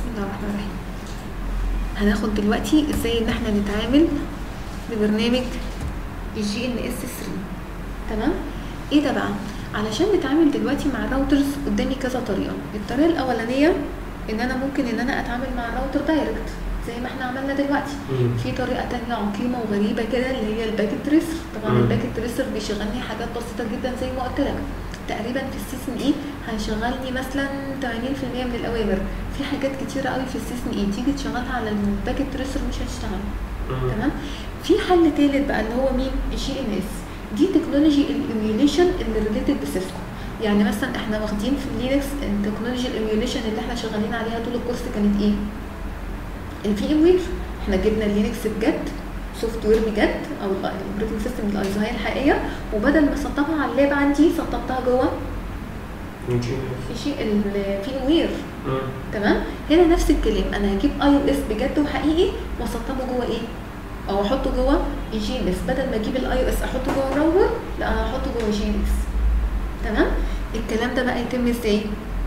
الله الرحمن الرحيم هناخد دلوقتي ازاي ان احنا نتعامل ببرنامج الجي ان اس 3 تمام ايه ده بقى علشان نتعامل دلوقتي مع الراوترز قدامي كذا طريقه الطريقه الاولانيه ان انا ممكن ان انا اتعامل مع الراوتر دايركت زي ما احنا عملنا دلوقتي مم. في طريقه تانية عقيمه وغريبه كده اللي هي الباكيت تريسر طبعا مم. الباكيت تريسر بيشغلني حاجات بسيطه جدا زي ما قلت لك تقريبا في السيزون اي هيشغلني مثلا 80% من الاوامر في حاجات كتيره قوي في السيزون اي تيجي تشغلها على الباكيت تريسر مش هتشتغل مم. تمام في حل تالت بقى اللي هو مين الجي ان اس دي تكنولوجي الايميوليشن اللي ريليتد بسيسكو يعني مثلا احنا واخدين في اللينكس التكنولوجي الايميوليشن اللي احنا شغالين عليها طول الكورس كانت ايه الفي ام وير احنا جبنا اللينكس بجد سوفت وير بجد او الاوبريتنج سيستم الايزوهاي الحقيقيه وبدل ما اسطبها على اللاب عندي سطبتها جوه مم. في شيء الفي ام وير مم. تمام هنا نفس الكلام انا هجيب اي او اس بجد وحقيقي واسطبه جوه ايه او احطه جوه الجي ان اس بدل ما اجيب الاي او اس احطه جوه الراوتر لا انا هحطه جوه الجي ان اس تمام الكلام ده بقى يتم ازاي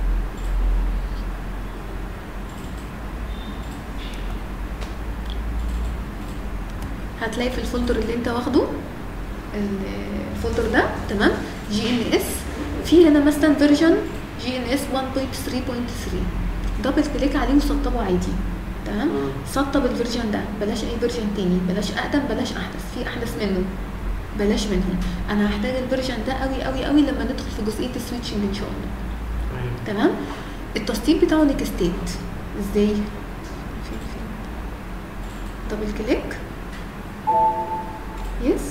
هتلاقي في الفولدر اللي انت واخده ال- الفولدر ده تمام جي ان اس في هنا مثلا فيرجن جي ان اس 1.3.3 دبل كليك عليه وسطبه عادي تمام مم. سطب الفيرجن ده بلاش اي فيرجن تاني بلاش اقدم بلاش احدث في احدث منه بلاش منهم انا هحتاج الفيرجن ده قوي قوي قوي لما ندخل في جزئيه السويتشنج ان شاء الله أيوة. تمام التسطيب بتاعه نيكستيت ازاي فين فين دبل كليك يس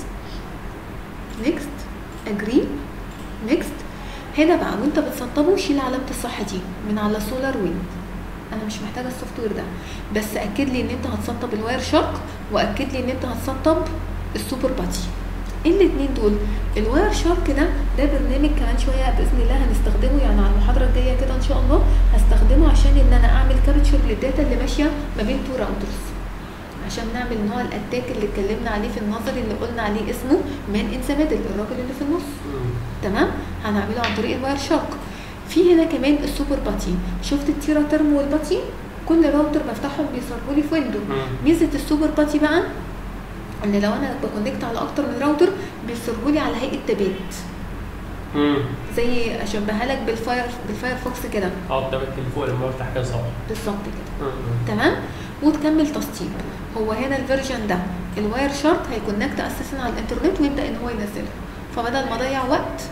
نيكست اجري نيكست هنا بقى وانت بتسطبه شيل علامه الصح دي من على سولار وين انا مش محتاجه السوفت وير ده بس اكد لي ان انت هتسطب الواير شارك واكد لي ان انت هتسطب السوبر باتي ايه الاتنين دول الواير شارك ده ده برنامج كمان شويه باذن الله هنستخدمه يعني على المحاضره الجايه كده ان شاء الله هستخدمه عشان ان انا اعمل كابتشر للداتا اللي ماشيه ما بين تو راوترز عشان نعمل نوع الاتاك اللي اتكلمنا عليه في النظري اللي قلنا عليه اسمه مان ان ذا ميدل الراجل اللي في النص مم. تمام هنعمله عن طريق الواير شارك في هنا كمان السوبر باتي شفت التيرا ترم والباتي كل راوتر بفتحهم بيصرفوا لي في ويندو مم. ميزه السوبر باتي بقى ان لو انا بكونكت على اكتر من راوتر بيصرفوا لي على هيئه تبات مم. زي اشبهها لك بالفاير بالفايرفوكس كده اه قدامك اللي فوق لما بفتح كده صح بالظبط كده مم. تمام وتكمل تسطيب هو هنا الفيرجن ده الواير شارك هيكونكت اساسا على الانترنت ويبدا ان هو ينزلها فبدل ما اضيع وقت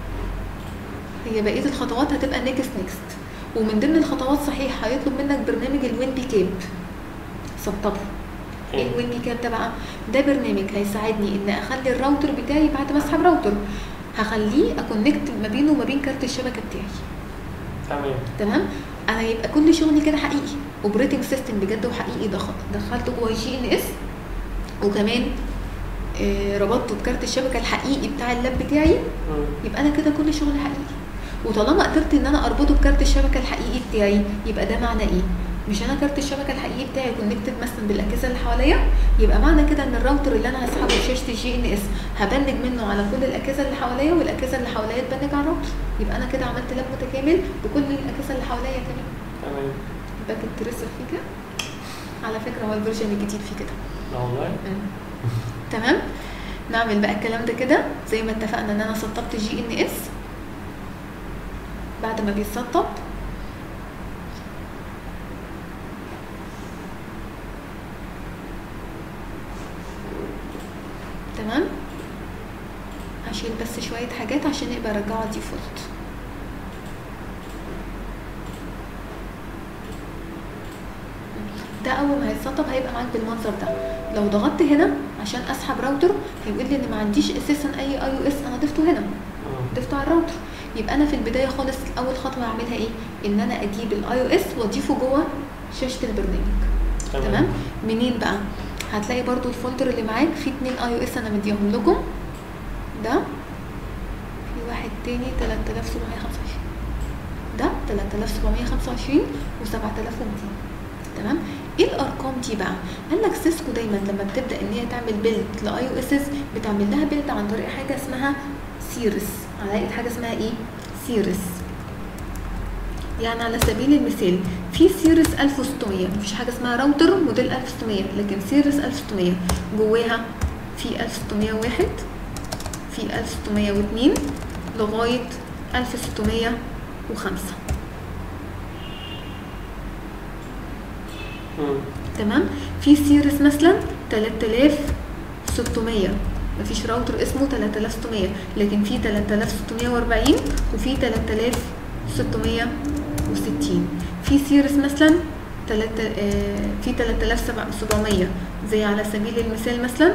هي بقيه الخطوات هتبقى نيكست نيكست ومن ضمن الخطوات صحيح هيطلب منك برنامج الوين بي كاب سطبه ايه الوين بي كاب ده بقى ده برنامج هيساعدني ان اخلي الراوتر بتاعي بعد ما اسحب راوتر هخليه اكونكت ما بينه وما بين كارت الشبكه بتاعي تمام تمام انا يبقى كل شغلي كده حقيقي اوبريتنج سيستم بجد وحقيقي دخل دخلته جوه جي ان اس وكمان آه، ربطته بكارت الشبكه الحقيقي بتاع اللاب بتاعي مم. يبقى انا كده كل شغلي حقيقي وطالما قدرت ان انا اربطه بكارت الشبكه الحقيقي بتاعي يبقى ده معنى ايه مش انا كارت الشبكه الحقيقي بتاعي كونكتد مثلا بالاجهزه اللي حواليا يبقى معنى كده ان الراوتر اللي انا هسحبه بشاشه الجي ان اس هبنج منه على كل الاجهزه اللي حواليا والاجهزه اللي حواليا تبنج على الراوتر يبقى انا كده عملت لاب متكامل بكل الاجهزه اللي حواليا كمان تمام باكت تريسر فيه كده على فكره هو الفيرجن الجديد فيه كده لا والله تمام نعمل بقى الكلام ده كده زي ما اتفقنا ان انا سطبت جي ان اس بعد ما بيتسطب تمام هشيل بس شوية حاجات عشان يبقى ارجعه ديفولت ده اول ما هيتسطب هيبقى معاك بالمنظر ده لو ضغطت هنا عشان اسحب راوتر هيقول لي ان ما عنديش اساسا اي اي او اس انا ضفته هنا مم. ضفته على الراوتر يبقى انا في البدايه خالص اول خطوه هعملها ايه ان انا اجيب الاي او اس واضيفه جوه شاشه البرنامج تمام منين بقى هتلاقي برضو الفولدر اللي معاك فيه اتنين اي او اس انا مديهم لكم ده في واحد تاني 3725 ده 3725 و7200 تمام ايه الارقام دي بقى قال لك سيسكو دايما لما بتبدا ان هي تعمل بيلد لاي او اس بتعمل لها بيلد عن طريق حاجه اسمها سيرس على هيئه حاجه اسمها ايه سيرس يعني على سبيل المثال في في سيريس 1600 مفيش حاجه اسمها راوتر موديل 1600 لكن سيريس 1600 جواها في 1601 في 1602 لغايه 1605 مم. تمام في سيريس مثلا 3600 مفيش راوتر اسمه 3600 لكن في 3640 وفي 3660 في سيريس مثلا تلاتة آه، في 3700 زي على سبيل المثال مثلا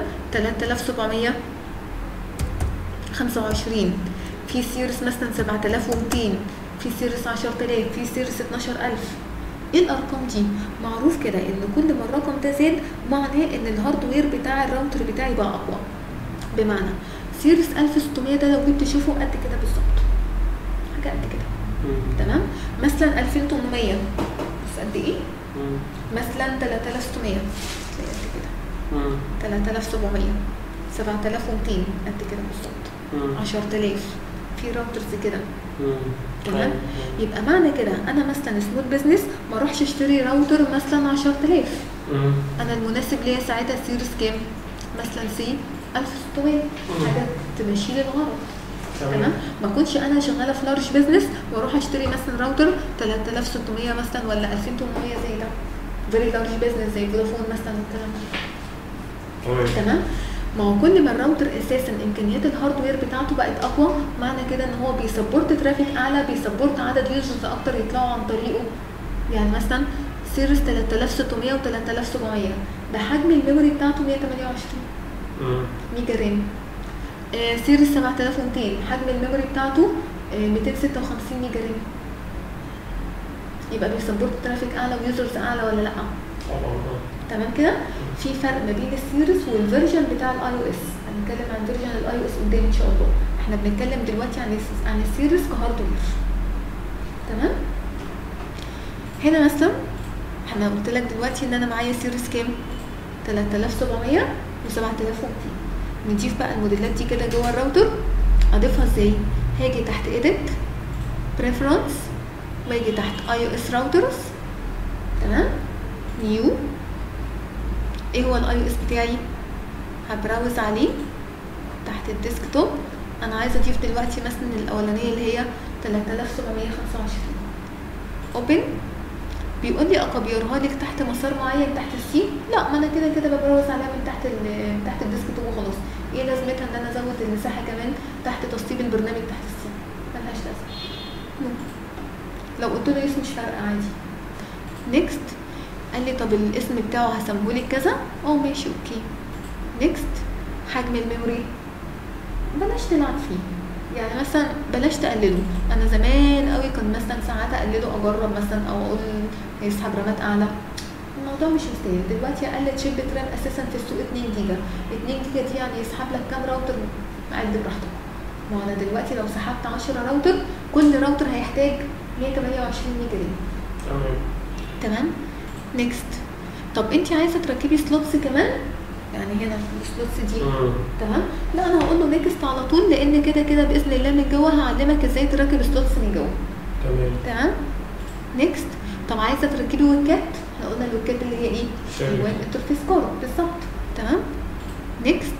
3725 في سيريس مثلا 7200 في سيريس 10000 في سيريس 12000 ايه الارقام دي معروف كده ان كل ما الرقم ده زاد معناه ان الهاردوير بتاع الراوتر بتاعي بقى اقوى بمعنى سيريس 1600 ده لو جيت تشوفه قد كده بالظبط حاجه قد كده مم. تمام مثلا 2800 بس قد ايه مم. مثلا 3600 تلاقي قد كده مم. 3700 7200 قد كده بالظبط مم. 10000 في راوترز كده مم. تمام أيوة. يبقى معنى كده انا مثلا سمول بزنس ما اروحش اشتري راوتر مثلا 10000 مم. انا المناسب ليا ساعتها سيريس كام مثلا سي 1600 حاجه تمشي لي الغرض تمام ما اكونش انا شغاله في لارج بزنس واروح اشتري مثلا راوتر 3600 مثلا ولا 2800 زي ده فيري لارج بزنس زي فودافون مثلا والكلام ده تمام تمام ما هو كل ما الراوتر اساسا امكانيات الهاردوير بتاعته بقت اقوى معنى كده ان هو بيسبورت ترافيك اعلى بيسبورت عدد يوزرز اكتر يطلعوا عن طريقه يعني مثلا سيريس 3600 و 3700 ده حجم الميموري بتاعته 128 مم. ميجا رام آه سيريس 7200 حجم الميموري بتاعته آه 256 ميجا رام يبقى بيسبورت ترافيك اعلى ويوزرز اعلى ولا لا طبعا آه. تمام كده في فرق ما بين السيريس والفيرجن بتاع الاي او اس هنتكلم عن فيرجن الاي او اس قدام ان شاء الله احنا بنتكلم دلوقتي عن الس- عن السيريس كهاردوير تمام هنا مثلا احنا قلت لك دلوقتي ان انا معايا سيريس كام 3700 و 7200 نضيف بقى الموديلات دي كده جوه الراوتر اضيفها ازاي هاجي تحت ايديت بريفرنس واجي تحت اي او اس راوترز تمام نيو ايه هو الاي او اس بتاعي هبراوز عليه تحت الديسكتوب انا عايزه اضيف دلوقتي مثلا الاولانيه اللي هي 3725 اوبن بيقول لي اكبرها لك تحت مسار معين تحت السي لا ما انا كده كده ببروز عليها من تحت ال من تحت الديسكتوب وخلاص ايه لازمتها ان انا ازود المساحه كمان تحت تسطيب البرنامج تحت السي ملهاش لازمه نو. لو قلت له اسم مش فارقه عادي نيكست قال لي طب الاسم بتاعه هسميهولك كذا اه ماشي اوكي نيكست حجم الميموري بلاش تلعب فيه يعني مثلا بلاش تقلله انا زمان قوي كان مثلا ساعات اقلله اجرب مثلا او اقول يسحب رامات اعلى الموضوع مش مستاهل دلوقتي اقل تشيب رام اساسا في السوق 2 جيجا 2 جيجا دي يعني يسحب لك كام راوتر قد براحتك ما هو انا دلوقتي لو سحبت 10 راوتر كل راوتر هيحتاج 128 ميجا رام تمام تمام نيكست طب انت عايزه تركبي سلوتس كمان يعني هنا في السلوتس دي مم. تمام لا انا هقول له نيكست على طول لان كده كده باذن الله من جوه هعلمك ازاي تركب سلوتس من جوه تمام تمام نيكست طب عايزه تركبي ويكات احنا قلنا الويكات اللي هي ايه شبكة. الوان انترفيس كارد بالظبط تمام نيكست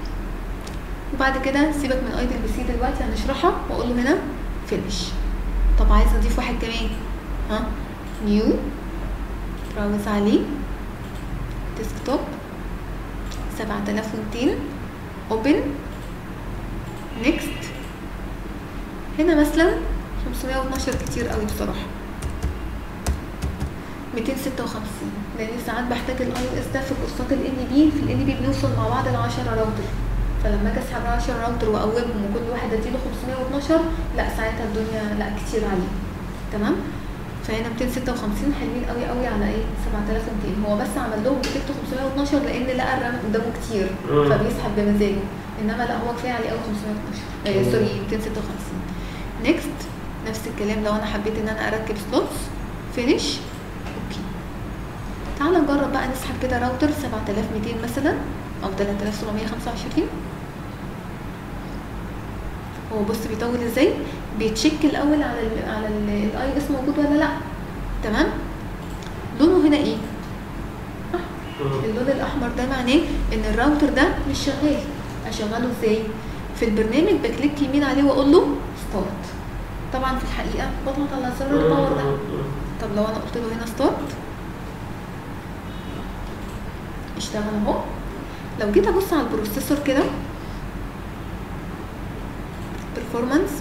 وبعد كده سيبك من ايدي البي سي دلوقتي هنشرحها واقول له هنا فينش طب عايزه اضيف واحد كمان ها نيو براوز عليه ديسكتوب 7200 اوبن نيكست هنا مثلا 512 كتير قوي بصراحه 256 لان ساعات بحتاج الاي او اس ده في كورسات الان بي في الان بي بنوصل مع بعض ل 10 راوتر فلما اجي اسحب 10 راوتر واقومهم وكل واحد اديله 512 لا ساعتها الدنيا لا كتير عليه تمام فهنا 256 حلوين قوي قوي على ايه 7200 هو بس عمل لهم ديتكت 512 لان لقى الرام قدامه كتير مم. فبيسحب بمزاجه انما لا هو كفايه عليه قوي 512 آه مم. سوري 256 نيكست نفس الكلام لو انا حبيت ان انا اركب سلوتس فينيش اوكي تعال نجرب بقى نسحب كده راوتر 7200 مثلا او 3725 هو بص بيطول ازاي بيتشيك الاول على ال على الاي اس موجود ولا لا تمام لونه هنا ايه احمر مم. اللون الاحمر ده معناه ان الراوتر ده مش شغال اشغله ازاي في البرنامج بكليك يمين عليه واقول له ستارت طبعا في الحقيقه بضغط على زر الباور ده مم. طب لو انا قلت له هنا ستارت اشتغل اهو لو جيت ابص على البروسيسور كده performance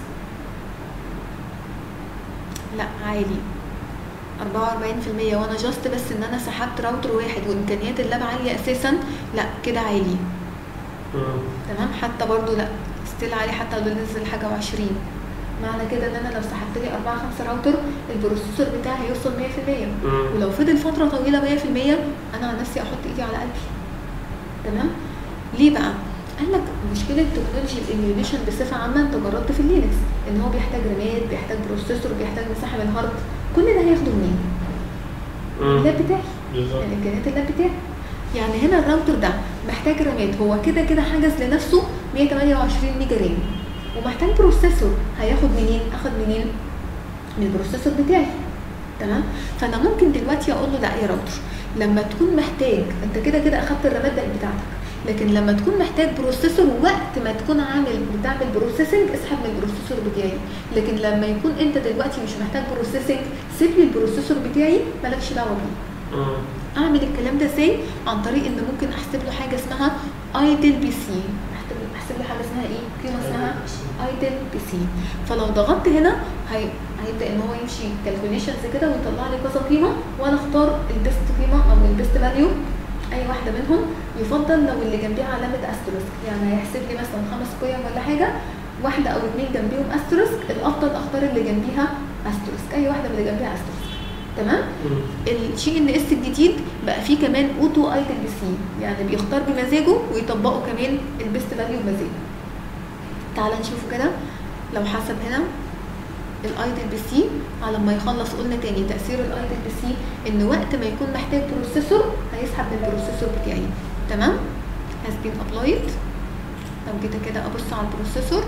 لا عالي 44% وانا جاست بس ان انا سحبت راوتر واحد وامكانيات اللاب عاليه اساسا لا كده عالي مم. تمام حتى برضو لا ستيل عالي حتى لو نزل حاجه و20 معنى كده ان انا لو سحبت لي 4 5 راوتر البروسيسور بتاعي هيوصل 100% مم. ولو فضل فتره طويله 100% انا عن نفسي احط ايدي على قلبي تمام ليه بقى قال لك مشكله تكنولوجي الايميوليشن بصفه عامه انت جربت في اللينكس ان هو بيحتاج رامات بيحتاج بروسيسور بيحتاج مساحه من الهارد كل ده هياخده منين مم. اللاب بتاعي بالظبط يعني امكانيات اللاب بتاعي يعني هنا الراوتر ده محتاج رامات هو كده كده حجز لنفسه 128 ميجا رام ومحتاج بروسيسور هياخد منين اخد منين من البروسيسور بتاعي تمام فانا ممكن دلوقتي اقول له لا يا راوتر لما تكون محتاج انت كده كده اخدت الرامات ده بتاعتك لكن لما تكون محتاج بروسيسور وقت ما تكون عامل بتعمل بروسيسنج اسحب من البروسيسور بتاعي لكن لما يكون انت دلوقتي مش محتاج بروسيسنج سيب لي البروسيسور بتاعي مالكش دعوه بيه مم. اعمل الكلام ده ازاي عن طريق ان ممكن احسب له حاجه اسمها ايدل بي سي احسب له حاجه اسمها ايه قيمه اسمها ايدل بي سي فلو ضغطت هنا هي... هيبدا ان هو يمشي كالكوليشنز كده ويطلع لي كذا قيمه وانا اختار البيست قيمه او البيست فاليو اي واحده منهم يفضل لو اللي جنبيها علامه استروسك يعني هيحسب لي مثلا خمس قيم ولا حاجه واحده او اتنين جنبيهم استروسك الافضل اختار اللي جنبيها استروسك اي واحده من اللي جنبيها استروسك تمام مم. الشيء ان اس الجديد بقى فيه كمان اوتو ايدل بي سي يعني بيختار بمزاجه ويطبقه كمان البيست فاليو بمزاجه تعال نشوفه كده لو حسب هنا الايدل بي سي على ما يخلص قلنا تاني تاثير الايدل بي سي ان وقت ما يكون محتاج بروسيسور هيسحب من البروسيسور بتاعي تمام has been applied لو جيت كده ابص على البروسيسور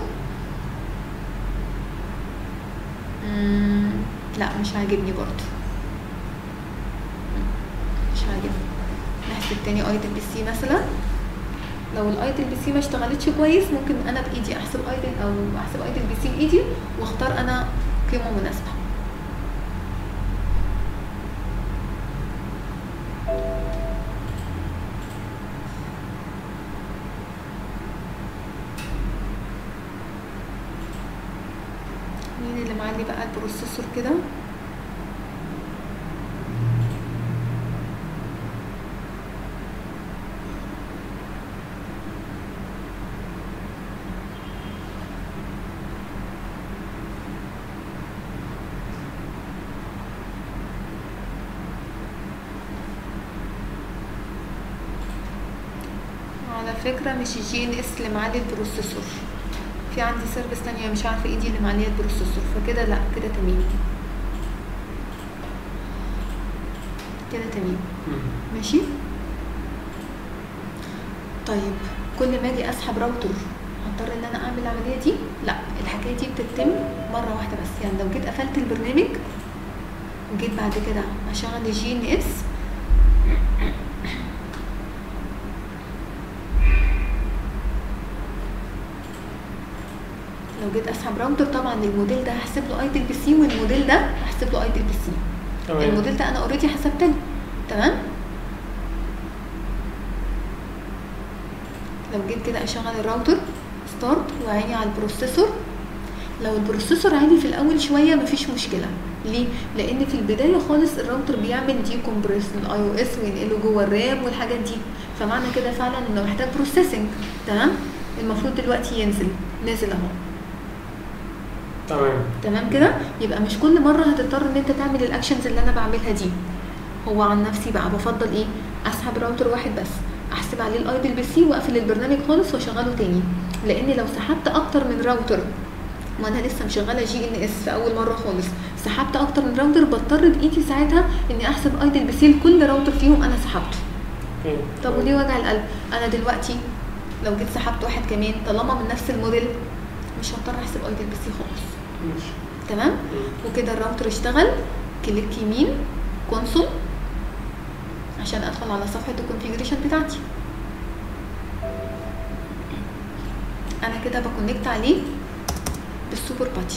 مم، لا مش عاجبني برضه مش عاجبني نحسب تاني ايدل بي سي مثلا لو الايدل بي سي ما اشتغلتش كويس ممكن انا بايدي احسب ايدل او احسب ايدل بي سي بايدي واختار انا قيمه مناسبه مين اللي معلي بقى البروسيسور كده على فكرة مش الجي ان اس اللي معلي البروسيسور في عندي سيرفيس تانية مش عارفة ايه دي اللي معلية البروسيسور فكده لا كده تمام كده تمام مم. ماشي طيب كل ما اجي اسحب راوتر هضطر ان انا اعمل العمليه دي لا الحكايه دي بتتم مره واحده بس يعني لو جيت قفلت البرنامج وجيت بعد كده اشغل الجي ان اس لو جيت اسحب راوتر طبعا الموديل ده هحسب له ايدل بي سي والموديل ده هحسب له ايدل بي سي تمام الموديل ده انا اوريدي حسبت له تمام لو جيت كده اشغل الراوتر ستارت وعيني على البروسيسور لو البروسيسور عالي في الاول شويه مفيش مشكله ليه لان في البدايه خالص الراوتر بيعمل دي كومبريس الاي او اس وينقله جوه الرام والحاجات دي فمعنى كده فعلا انه محتاج بروسيسنج تمام المفروض دلوقتي ينزل نازل اهو تمام تمام كده يبقى مش كل مره هتضطر ان انت تعمل الاكشنز اللي انا بعملها دي هو عن نفسي بقى بفضل ايه اسحب راوتر واحد بس احسب عليه الايدل بي سي واقفل البرنامج خالص واشغله تاني لان لو سحبت اكتر من راوتر وانا لسه مشغله جي ان اس في اول مره خالص سحبت اكتر من راوتر بضطر بايدي ساعتها اني احسب ايدل بي سي لكل راوتر فيهم انا سحبته اوكي طب وليه وجع القلب انا دلوقتي لو جيت سحبت واحد كمان طالما من نفس الموديل مش هضطر احسب ايدل بي سي خالص ماشي تمام مم. وكده الراوتر اشتغل كليك يمين كونسول عشان ادخل على صفحه الكونفيجريشن بتاعتي انا كده بكونكت عليه بالسوبر باتي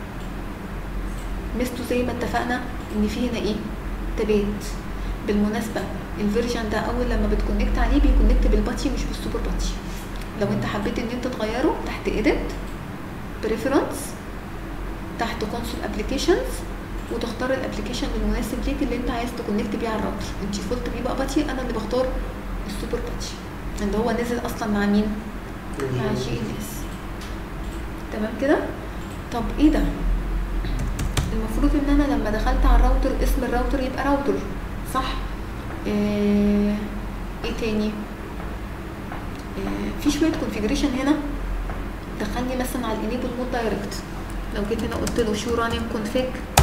ميزته زي ما اتفقنا ان في هنا ايه تبات بالمناسبه الفيرجن ده اول لما بتكونكت عليه بيكونكت بالباتي مش بالسوبر باتي لو انت حبيت ان انت تغيره تحت ايديت بريفرنس تحت كونسول ابلكيشنز وتختار الابلكيشن المناسب ليك اللي انت عايز تكونكت بيه على الراوتر انت فولت بيه بقى باتي انا اللي بختار السوبر باتي اللي هو نزل اصلا مع مين مع جي ان اس تمام كده طب ايه ده المفروض ان انا لما دخلت على الراوتر اسم الراوتر يبقى راوتر صح ايه, ايه تاني إيه في شويه كونفيجريشن هنا دخلني مثلا على الانيبل مود دايركت لو جيت هنا قلت له شو رانينج كونفيج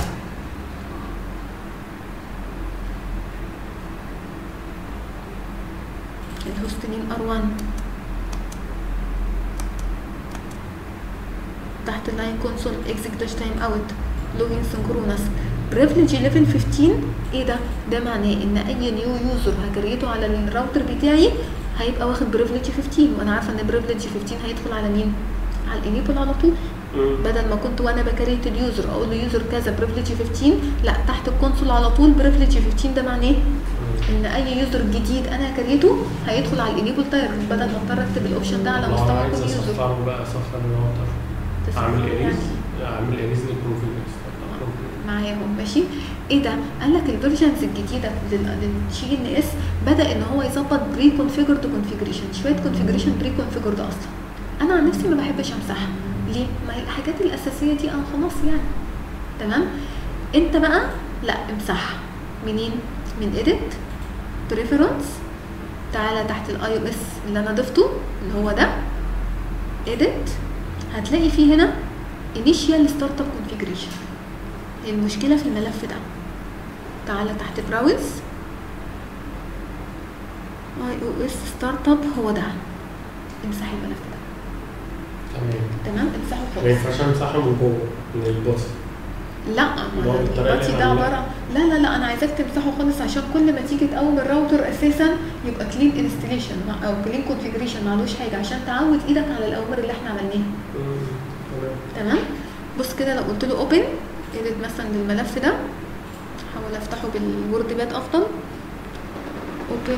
الهوست نيم ار1 تحت اللاين كونسول اكزيك داش تايم اوت لوجين سنكرونس بريفليج ليفل 15 ايه ده ده معناه ان اي نيو يوزر هكريته على الراوتر بتاعي هيبقى واخد بريفليج 15 وانا عارفه ان بريفليج 15 هيدخل على مين على الانيبل على طول مم. بدل ما كنت وانا بكريت اليوزر اقول له يوزر كذا بريفليج 15 لا تحت الكونسول على طول بريفليج 15 ده معناه ان اي يوزر جديد انا كريته هيدخل على الانيبل دايركت بدل ما اضطر اكتب الاوبشن ده على لو مستوى عايز كل يوزر اصفره بقى صفر الراوتر اعمل اريز اعمل اريز للكونفيجريشن معاهم ماشي ايه ده قال لك الفيرجنز الجديده للجي ان اس بدا ان هو يظبط بري كونفيجرد كونفيجريشن شويه كونفيجريشن بري كونفيجرد اصلا انا عن نفسي ما بحبش امسحها ليه ما هي الحاجات الاساسيه دي انا خلاص يعني تمام انت بقى لا امسحها منين من ايديت بريفرنس تعالى تحت الاي او اس اللي انا ضفته اللي هو ده ايديت هتلاقي فيه هنا initial startup configuration المشكلة في الملف ده تعالى تحت براوز اي او اس ستارت اب هو ده امسح الملف ده تمام تمام امسحه ما خالص ينفعش امسحه من جوه من الباص لا اللي هو بالطريقة الباتي اللي ده عاملها. عباره لا لا لا انا عايزاك تمسحه خالص عشان كل ما تيجي تقوم الراوتر اساسا يبقى كلين انستليشن او كلين كونفيجريشن معلوش حاجه عشان تعود ايدك على الاوامر اللي احنا عملناها مم. تمام تمام بص كده لو قلت له اوبن ايديت مثلا للملف ده احاول افتحه بالوورد باد افضل اوبن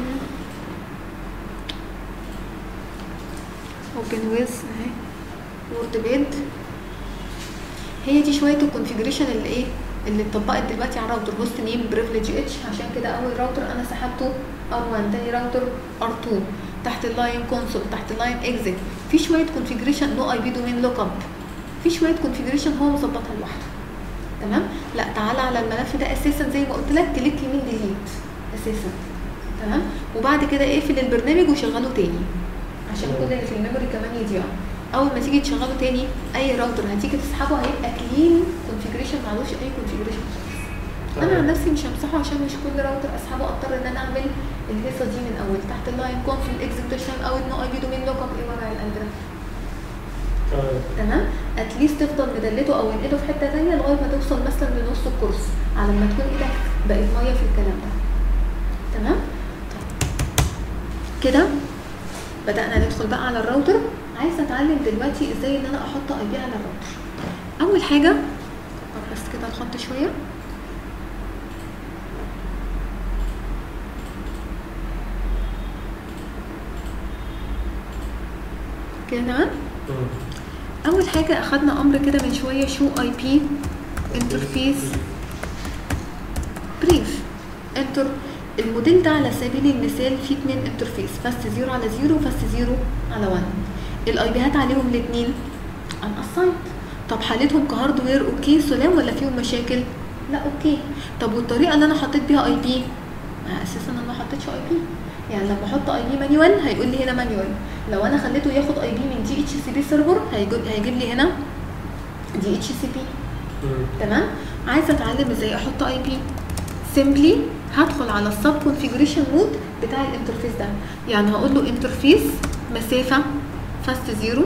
اوبن ويز اهي وورد باد هي دي شويه الكونفيجريشن اللي ايه اللي اتطبقت دلوقتي على الراوتر هوست نيم بريفليج اتش عشان كده اول راوتر انا سحبته ار1 تاني راوتر ار2 تحت اللاين كونسول تحت اللاين اكزيت في شويه كونفيجريشن نو اي بي دومين لوك اب في شويه كونفيجريشن هو مظبطها لوحده تمام لا تعالى على الملف ده اساسا زي ما قلت لك كليك يمين ديليت اساسا تمام وبعد كده اقفل البرنامج وشغله تاني عشان كل اللي في الميموري كمان يضيع اول ما تيجي تشغله تاني اي راوتر هتيجي تسحبه هيبقى كلين كونفيجريشن معلوش اي كونفيجريشن خالص انا عن نفسي مش همسحه عشان مش كل راوتر اسحبه اضطر ان انا اعمل الهيصه دي من اول تحت اللاين كونسول اكزيكيوشن اوت نو اي بي دومين لوك اب ايه وجع القلب ده تمام تمام اتليست تفضل مدلته او انقله في حته ثانيه لغايه ما توصل مثلا لنص الكورس على ما تكون ايدك بقت ميه في الكلام ده تمام طيب. كده بدانا ندخل بقى على الراوتر عايزه اتعلم دلوقتي ازاي ان انا احط اي بي على الراوتر اول حاجه طب بس كده الخط شويه كده تمام مم. اول حاجه اخدنا امر كده من شويه شو اي بي انترفيس بريف انتر الموديل ده على سبيل المثال فيه اتنين انترفيس فاست زيرو على زيرو وفاست زيرو على 1 الاي بيهات عليهم الاتنين ان اسايد طب حالتهم كهاردوير اوكي سلام ولا فيهم مشاكل لا اوكي طب والطريقه اللي انا حطيت بيها اي بي ما اساسا انا ما حطيتش اي بي يعني لما احط اي بي مانيوال هيقول لي هنا مانيوال لو انا خليته ياخد اي بي من دي اتش سي بي سيرفر هيجيب هيجيب لي هنا دي اتش سي بي مم. تمام عايزه اتعلم ازاي احط اي بي سيمبلي هدخل على السب كونفيجريشن مود بتاع الانترفيس ده يعني هقول له انترفيس مسافه فاست زيرو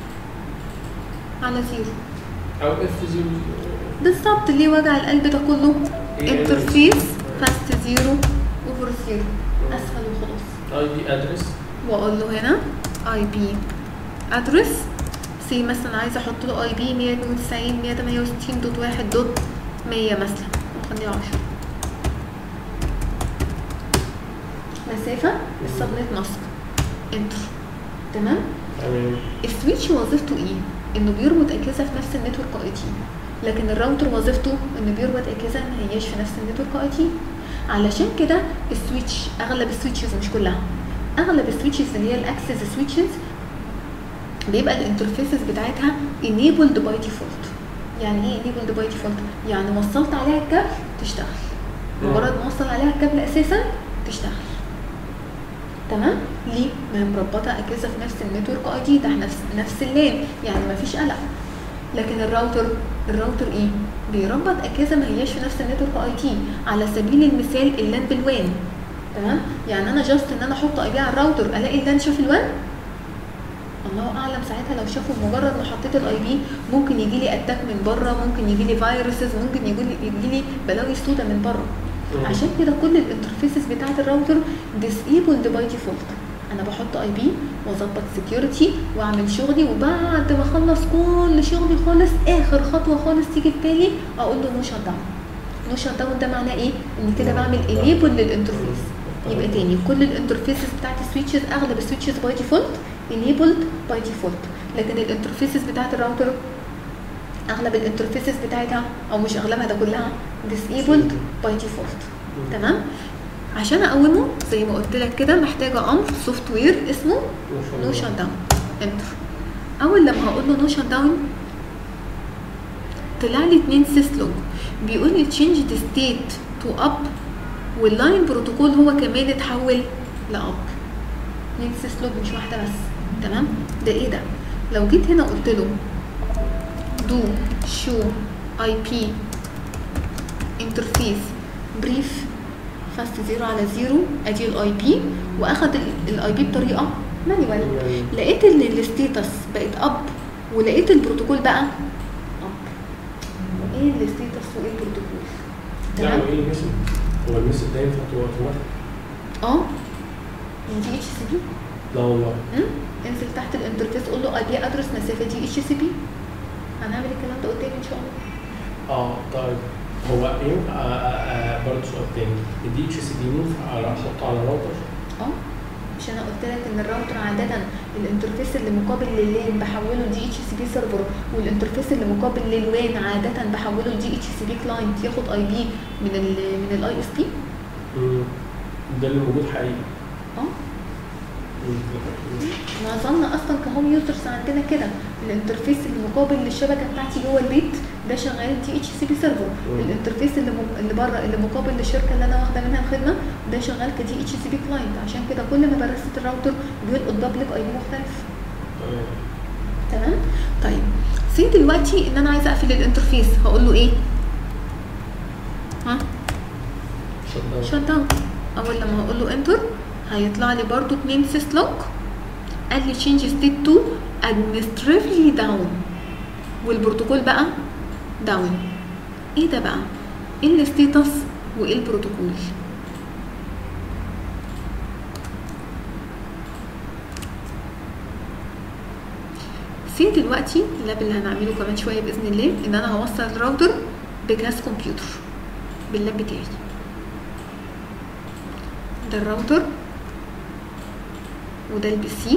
على زيرو او اف زيرو بالظبط ليه وجع القلب ده كله إيه انترفيس فاست زيرو اوف اوفر زيرو اسهل وخلاص اي بي ادرس واقول له هنا اي بي ادرس سي مثلا عايزه احط له اي بي 192 168 دوت واحد دوت 100 مثلا نخليه 10 مسافه السبنت ماسك انتر تمام تمام السويتش وظيفته ايه؟ انه بيربط اجهزه في نفس النتورك اي تي لكن الراوتر وظيفته انه بيربط اجهزه ما هياش في نفس النتورك اي تي علشان كده السويتش اغلب السويتشز مش كلها اغلب السويتشز اللي هي الاكسس سويتشز بيبقى الانترفيسز بتاعتها enabled by default يعني ايه enabled by default يعني وصلت عليها الكابل تشتغل مجرد ما اوصل عليها الكابل اساسا تشتغل تمام ليه ما هي مربطه اجهزه في نفس النتورك اي دي ده نفس نفس اللان يعني ما فيش قلق لكن الراوتر الراوتر ايه بيربط اجهزه ما هياش في نفس النتورك اي تي على سبيل المثال اللان بالوان تمام يعني انا جاست ان انا احط اي بي على الراوتر الاقي اللان شاف الوان الله اعلم ساعتها لو شافوا مجرد ما حطيت الاي بي ممكن يجي لي اتاك من بره ممكن يجي لي فيروسز ممكن يجي لي يجي لي بلاوي سودا من بره عشان كده كل الانترفيسز بتاعت الراوتر disabled باي ديفولت انا بحط اي بي واظبط سكيورتي واعمل شغلي وبعد ما اخلص كل شغلي خالص اخر خطوه خالص تيجي في بالي اقول له نو شات داون نو شات داون ده معناه ايه ان كده بعمل انيبل للانترفيس يبقى تاني كل الانترفيسز بتاعت السويتشز اغلب السويتشز باي ديفولت enabled باي ديفولت لكن الانترفيسز بتاعت الراوتر اغلب الانترفيسز بتاعتها او مش اغلبها ده كلها disabled باي ديفولت تمام عشان اقومه زي ما قلت لك كده محتاجه امر سوفت وير اسمه نو شات داون انتر اول لما هقول له نو شات داون طلع لي اتنين سيسلوج بيقول لي تشينج ذا ستيت تو اب واللاين بروتوكول هو كمان اتحول لاب اتنين سيسلوج مش واحده بس تمام ده ايه ده لو جيت هنا قلت له دو شو اي بي انترفيس بريف فاست زيرو على زيرو ادي الاي بي واخد الاي بي بطريقه مانيوال لقيت ان الستيتس بقت اب ولقيت البروتوكول بقى اب وايه الستيتس وايه البروتوكول لا هو ايه المسج؟ هو المسج ده ينفع تبقى اوتوماتيك؟ اه من دي اتش سي بي لا والله انزل تحت الانترفيس قول له اي بي ادرس مسافه دي اتش سي بي هنعمل الكلام ده قدام ان شاء الله اه طيب هو ينفع آه، آه، آه، برضه سؤال تاني الدي اتش سي بي ينفع على احطه على راوتر؟ اه مش انا قلت لك ان الراوتر عاده الانترفيس اللي مقابل لللان بحوله لدي اتش سي بي سيرفر والانترفيس اللي مقابل للوان عاده بحوله لدي اتش سي بي كلاينت ياخد اي بي من ال من الاي اس بي مم. ده اللي موجود حقيقي اه مم. معظمنا اصلا كهوم يوزرز عندنا كده الانترفيس اللي مقابل للشبكه بتاعتي جوه البيت ده شغال دي اتش سي بي سيرفر مم. الانترفيس اللي م... اللي بره اللي مقابل للشركه اللي انا واخده منها الخدمه ده شغال كدي اتش سي بي كلاينت عشان كده كل ما برست الراوتر بيلقط بابليك اي بي مختلف تمام تمام طيب سي دلوقتي ان انا عايزه اقفل الانترفيس هقول له ايه ها شت داون. شut داون اول لما هقول له انتر هيطلع لي برضو اتنين سيس لوك قال لي change state to administratively down والبروتوكول بقى داون ايه ده بقى ايه الستيتس وايه البروتوكول سي دلوقتي اللاب اللي هنعمله كمان شويه باذن الله ان انا هوصل الراوتر بجهاز كمبيوتر باللاب بتاعي ده الراوتر وده البي سي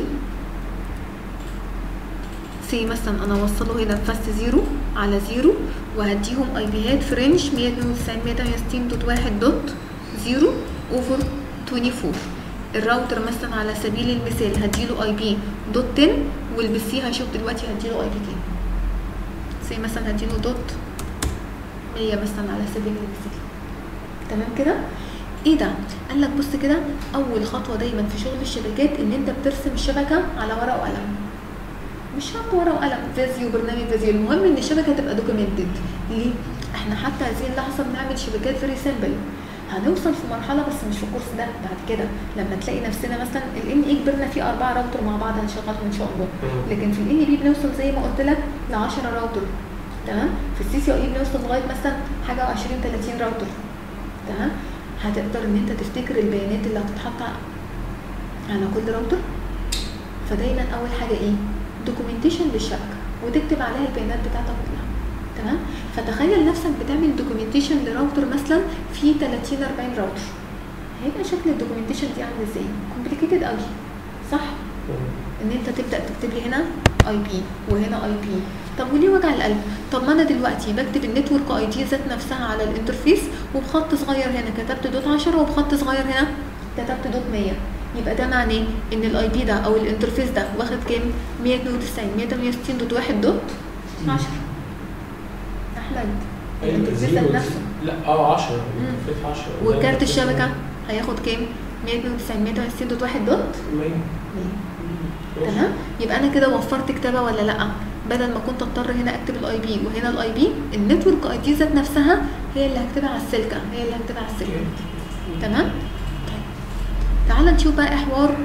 سي مثلا انا اوصله هنا فاست زيرو على زيرو وهديهم اي بيهات في رينج 192 168 دوت واحد دوت زيرو اوفر 24 الراوتر مثلا على سبيل المثال هديله اي بي دوت 10 والبي سي هشوف دلوقتي هديله اي بي كام سي مثلا هديله دوت 100 مثلا على سبيل المثال تمام كده ايه ده قال لك بص كده اول خطوه دايما في شغل الشبكات ان انت بترسم الشبكه على ورقه وقلم مش شرط ورقه وقلم فيزيو برنامج فيزيو المهم ان الشبكه تبقى دوكيومنتد ليه احنا حتى هذه اللحظه بنعمل شبكات فيري سيمبل هنوصل في مرحله بس مش في الكورس ده بعد كده لما تلاقي نفسنا مثلا الان اي كبرنا فيه اربعه راوتر مع بعض هنشغلهم ان شاء الله مم. لكن في الان بي بنوصل زي ما قلت لك ل 10 راوتر تمام في السي سي اي بنوصل لغايه مثلا حاجه 20 30 راوتر تمام هتقدر ان انت تفتكر البيانات اللي هتتحط على كل راوتر فدايما اول حاجه ايه دوكيومنتيشن للشبكه وتكتب عليها البيانات بتاعتك كلها تمام فتخيل نفسك بتعمل دوكيومنتيشن لراوتر مثلا فيه 30 40 راوتر هيبقى شكل الدوكيومنتيشن دي عامل ازاي كومبليكيتد قوي صح ان انت تبدا تكتب لي هنا اي بي وهنا اي بي طب وليه وجع القلب طب ما انا دلوقتي بكتب النتورك اي دي ذات نفسها على الانترفيس وبخط صغير هنا كتبت دوت 10 وبخط صغير هنا كتبت دوت 100 يبقى ده معناه ان الاي بي ده او الانترفيس ده واخد كام 192 168 دوت 1 دوت 10 احمد ايوه الانترفيس زيرو ذات نفسه لا اه 10 مم. الانترفيس 10 وكارت الشبكه هياخد كام 192 168 دوت 1 دوت 100 100 تمام يبقى انا كده وفرت كتابه ولا لا بدل ما كنت اضطر هنا اكتب الاي بي وهنا الاي بي النتورك اي دي ذات نفسها هي اللي هكتبها على السلكه هي اللي هكتبها على السلكه تمام طيب تعال نشوف بقى إيه حوار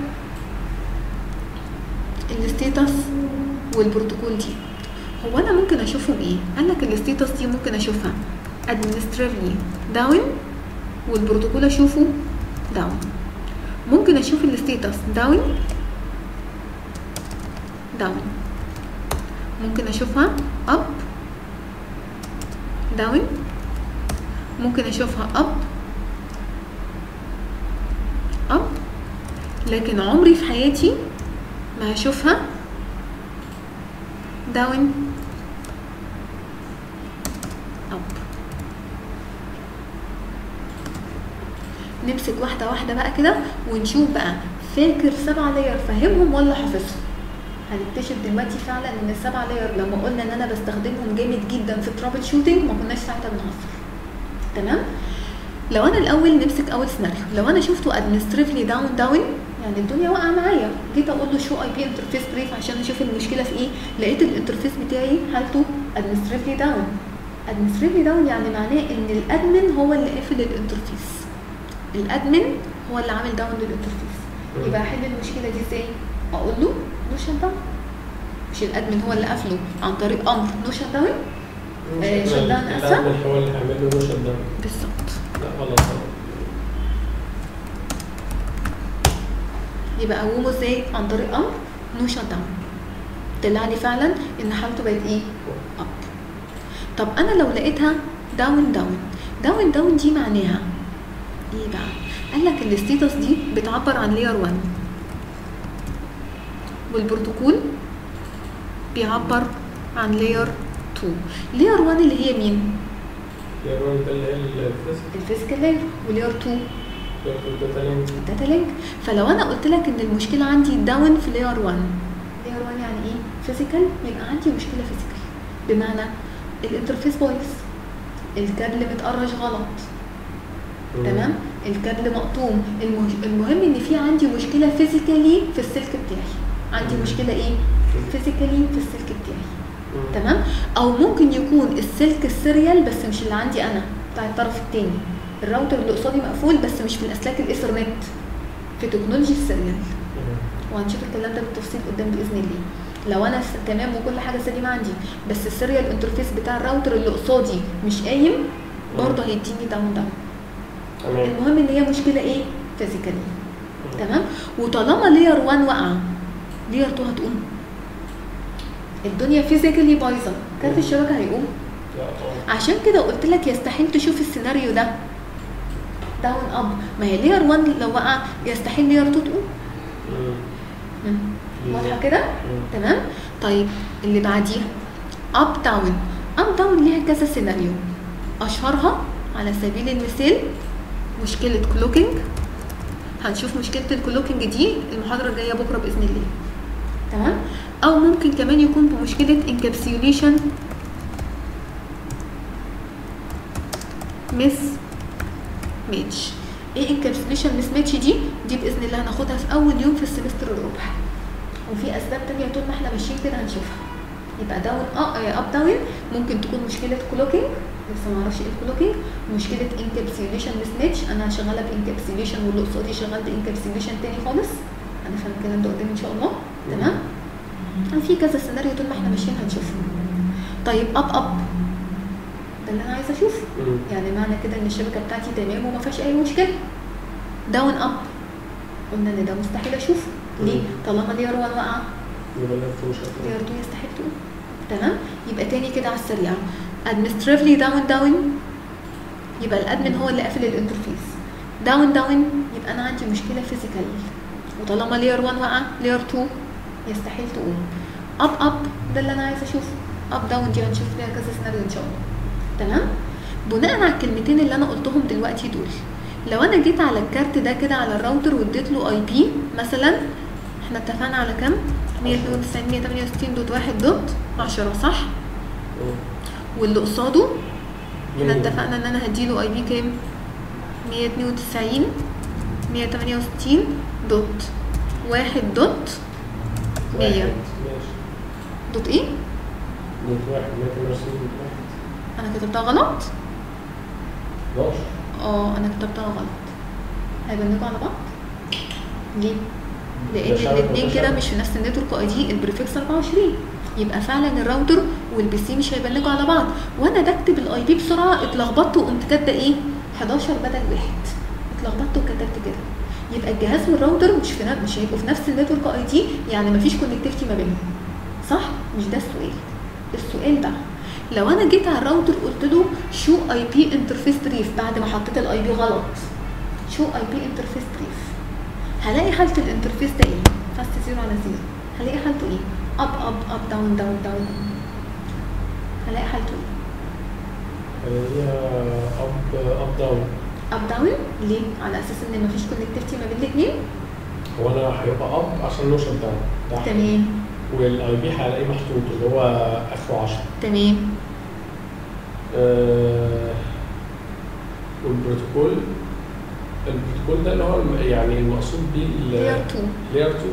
الستيتس والبروتوكول دي هو انا ممكن اشوفهم ايه قال لك الستيتس دي ممكن اشوفها administratively داون والبروتوكول اشوفه داون ممكن اشوف الستيتس داون داون ممكن اشوفها اب داون ممكن اشوفها اب اب لكن عمري في حياتي ما هشوفها داون اب نمسك واحده واحده بقى كده ونشوف بقى فاكر سبعة لاير فاهمهم ولا حافظهم هنكتشف دلوقتي فعلا ان السبعة لاير لما قلنا ان انا بستخدمهم جامد جدا في الترابل شوتنج ما كناش ساعتها بنهزر تمام لو انا الاول نمسك اول سيناريو لو انا شفته ادمنستريفلي داون داون يعني الدنيا واقعه معايا جيت اقول له شو اي بي انترفيس بريف عشان اشوف المشكله في ايه لقيت الانترفيس بتاعي حالته ادمنستريفلي داون ادمنستريفلي داون يعني معناه ان الادمن هو اللي قافل الانترفيس الادمن هو اللي عامل داون للانترفيس يبقى احل المشكله دي ازاي اقول له نو شت داون مش الادمن هو اللي قافله عن طريق امر نو شت داون آه، شت داون أسهل؟ الأدمن هو اللي هيعمل له نو شت داون بالظبط لا غلط يبقى اقومه ازاي عن طريق امر نو شت داون طلع لي فعلا ان حالته بقت ايه اب طب انا لو لقيتها داون داون داون داون دي معناها ايه بقى قال لك الستيتس دي بتعبر عن لاير 1 والبروتوكول بيعبر عن لاير 2 لاير 1 اللي هي مين يا روان ده اللي هي الفيزيك الفيزيكال لاير ولير 2 الداتا لينك الداتا لينك فلو انا قلت لك ان المشكله عندي داون في لاير 1 لاير 1 يعني ايه فيزيكال يبقى عندي مشكله فيزيكال بمعنى الانترفيس بايظ الكابل متقرش غلط تمام الكابل مقطوم المه- المهم ان في عندي مشكله فيزيكالي في السلك بتاعي عندي مم. مشكله ايه فيزيكالي في السلك بتاعي تمام او ممكن يكون السلك السيريال بس مش اللي عندي انا بتاع الطرف التاني الراوتر اللي قصادي مقفول بس مش في الاسلاك الايثرنت في تكنولوجي السيريال وهنشوف الكلام ده بالتفصيل قدام باذن الله لو انا س- تمام وكل حاجه سليمه عندي بس السيريال انترفيس بتاع الراوتر اللي قصادي مش قايم برضه هيديني داون داون تمام المهم ان هي مشكله ايه فيزيكالي تمام وطالما لير 1 وقع لير 2 هتقوم الدنيا فيزيكالي بايظه كارت الشبكه هيقوم لا اه عشان كده قلت لك يستحيل تشوف السيناريو ده داون اب ما هي لير 1 لو وقع يستحيل لير 2 تقوم مم. مم. واضحه كده مم. تمام طيب اللي بعديها اب داون اب داون ليها كذا سيناريو اشهرها على سبيل المثال مشكله كلوكينج هنشوف مشكله الكلوكينج دي المحاضره الجايه بكره باذن الله تمام او ممكن كمان يكون بمشكله انكابسيوليشن مس ماتش ايه انكابسيوليشن مس ماتش دي دي باذن الله هناخدها في اول يوم في السمستر الرابع وفي اسباب تانية طول ما احنا ماشيين كده هنشوفها يبقى داون اب داون ممكن تكون مشكله كلوكينج لسه ما اعرفش ايه الكلوكينج مشكله انكابسيوليشن مس ماتش انا شغاله بانكابسيوليشن واللي قصادي شغال بانكابسيوليشن تاني خالص هنفهم الكلام ده قدام ان شاء الله تمام في كذا سيناريو طول ما احنا ماشيين هنشوفه طيب اب اب ده اللي انا عايزه اشوفه مم. يعني معنى كده ان الشبكه بتاعتي تمام وما فيهاش اي مشكله داون اب قلنا ان ده مستحيل اشوفه ليه مم. طالما لير 1 واقعه يبقى لك مش هتقول. لير 2 يستحيل تقوم تمام يبقى تاني كده على السريع administratively داون داون يبقى الادمن هو اللي قافل الانترفيس داون داون يبقى انا عندي مشكله فيزيكال وطالما لير 1 واقعه لير 2 يستحيل تقوم اب اب ده اللي انا عايزه اشوفه اب داون دي هنشوف فيها كذا سيناريو ان شاء الله تمام بناء على الكلمتين اللي انا قلتهم دلوقتي دول لو انا جيت على الكارت ده كده على الراوتر واديت له اي بي مثلا احنا اتفقنا على كام 192 168 دوت واحد دوت 10 صح مم. واللي قصاده احنا مم. اتفقنا ان انا هديله اي بي كام 192 168 دوت واحد دوت واحد. 100 ماشي دوت ايه دوت واحد 128 دوت واحد انا كتبتها غلط 11 اه انا كتبتها غلط هيبنكوا على بعض ليه لان ده شبكة الاثنين وده كده شبكة. مش في نفس النتورك اي دي البريفكس 24 يبقى فعلا الراوتر والبي سي مش هيبلغوا على بعض وانا بكتب الاي بي بسرعه اتلخبطت وقمت كاتبه ايه 11 بدل واحد اتلخبطت وكتبت كده يبقى الجهاز والراوتر مش في نفس مش هيبقوا في نفس النتورك اي دي يعني مفيش كونكتيفيتي ما بينهم صح مش ده السؤال السؤال بقى لو انا جيت على الراوتر قلت له شو اي بي انترفيس بريف بعد ما حطيت الاي بي غلط شو اي بي انترفيس بريف هلاقي حاله الانترفيس ده ايه فاست زيرو على زيرو هلاقي حالته ايه اب اب اب داون داون داون هلاقي حالته ايه هي اب اب داون اب داون ليه على اساس ان مفيش كونكتيفيتي ما بين الاثنين هو انا هيبقى اب عشان نو شت داون ده حاجة. تمام والاي بي هلاقيه محطوط اللي هو اخره 10 تمام آه، والبروتوكول البروتوكول ده اللي هو الم- يعني المقصود بيه لير 2 لير 2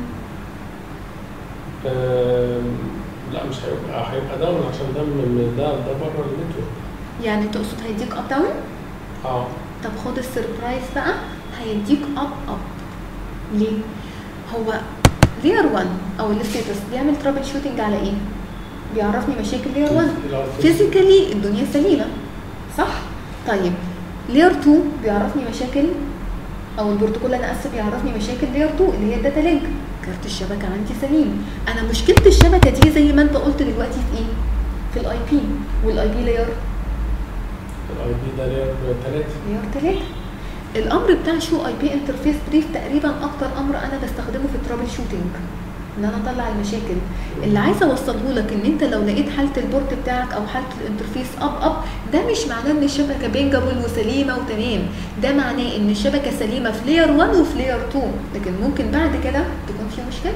آم، لا مش هيبقى هيبقى داون عشان ده من ده ده بره النتورك يعني تقصد هيديك اب داون اه طب خد السربرايز بقى هيديك اب اب ليه هو لير 1 او الستيتس بيعمل ترابل شوتنج على ايه بيعرفني مشاكل لير 1 فيزيكالي الدنيا سليمه صح طيب لير 2 بيعرفني مشاكل او البروتوكول انا اسف بيعرفني مشاكل لير 2 اللي هي الداتا لينك كارت الشبكه عندي سليم انا مشكله الشبكه دي زي ما انت قلت دلوقتي في ايه في الاي بي والاي بي لير الاي بي ده لير 3 لير 3 الامر بتاع شو اي بي انترفيس بريف تقريبا اكتر امر انا بستخدمه في الترابل شوتنج ان انا اطلع المشاكل اللي عايزه اوصله لك ان انت لو لقيت حاله البورت بتاعك او حاله الانترفيس اب اب ده مش معناه ان الشبكه بينجابل وسليمه وتمام ده معناه ان الشبكه سليمه في لير 1 وفي لير 2 لكن ممكن بعد كده تكون في مشكله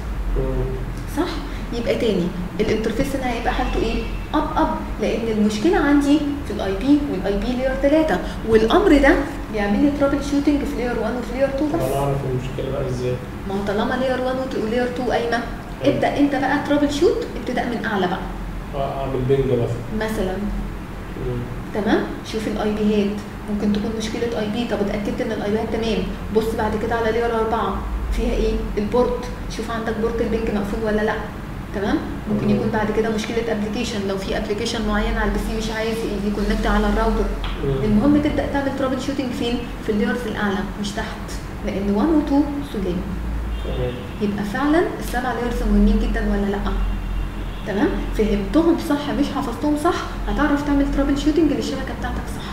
صح يبقى تاني الانترفيس هنا هيبقى حالته ايه اب اب لان المشكله عندي في الاي بي والاي بي لير 3 والامر ده بيعمل لي ترابل شوتنج في لير 1 وفي لير 2 طب بس انا اعرف المشكله بقى ازاي ما هو طالما لير 1 ولير 2 قايمه ابدا انت بقى ترابل شوت ابتداء من اعلى بقى آه، اعمل بنج مثلا مثلا مم. تمام شوف الاي بيات ممكن تكون مشكله اي بي طب اتاكدت ان الاي بيات تمام بص بعد كده على لير 4 فيها ايه البورت شوف عندك بورت البنك مقفول ولا لا تمام ممكن مم. يكون بعد كده مشكله ابلكيشن لو في ابلكيشن معين على البي سي مش عايز يكونكت على الراوتر مم. المهم تبدا تعمل ترابل شوتنج فين في الليرز الاعلى مش تحت لان 1 و 2 سلام تمام. يبقى فعلا السبع لايرز مهمين جدا ولا لا تمام فهمتهم صح مش حفظتهم صح هتعرف تعمل ترابل شوتنج للشبكه بتاعتك صح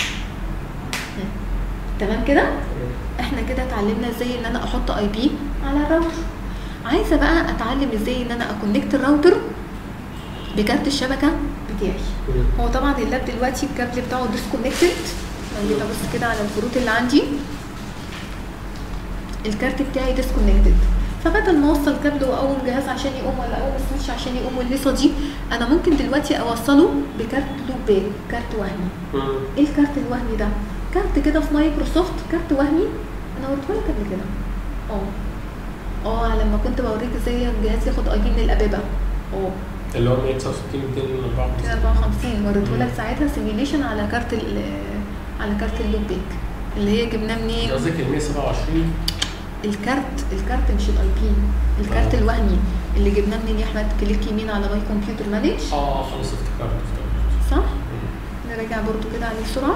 مم. تمام كده تمام. احنا كده اتعلمنا ازاي ان انا احط اي بي على الراوتر عايزه بقى اتعلم ازاي ان انا اكونكت الراوتر بكارت الشبكه بتاعي مم. هو طبعا اللاب دلوقتي الكابل بتاعه ديسكونكتد لو جيت ابص كده على الكروت اللي عندي الكارت بتاعي ديسكونكتد فبدل ما اوصل كابل واقوم جهاز عشان يقوم ولا اقوم سويتش عشان يقوم والهيصه دي انا ممكن دلوقتي اوصله بكارت لوب باك كارت وهمي مم. ايه الكارت الوهمي ده كارت كده في مايكروسوفت كارت وهمي انا وريته لك قبل كده اه اه لما كنت بوريك ازاي الجهاز ياخد اي بي من الابابه اه اللي هو 169 254 254 وريته لك مم. ساعتها سيميليشن على كارت ال على كارت اللوب باك اللي هي جبناه منين قصدك ال 127 الكارت الكارت مش الاي بي الكارت آه. الوهمي اللي جبناه منين يا احمد كليك يمين على ماي كمبيوتر مانج اه خلاص افتكرت افتكرت صح مم. نراجع برضو كده عليه بسرعة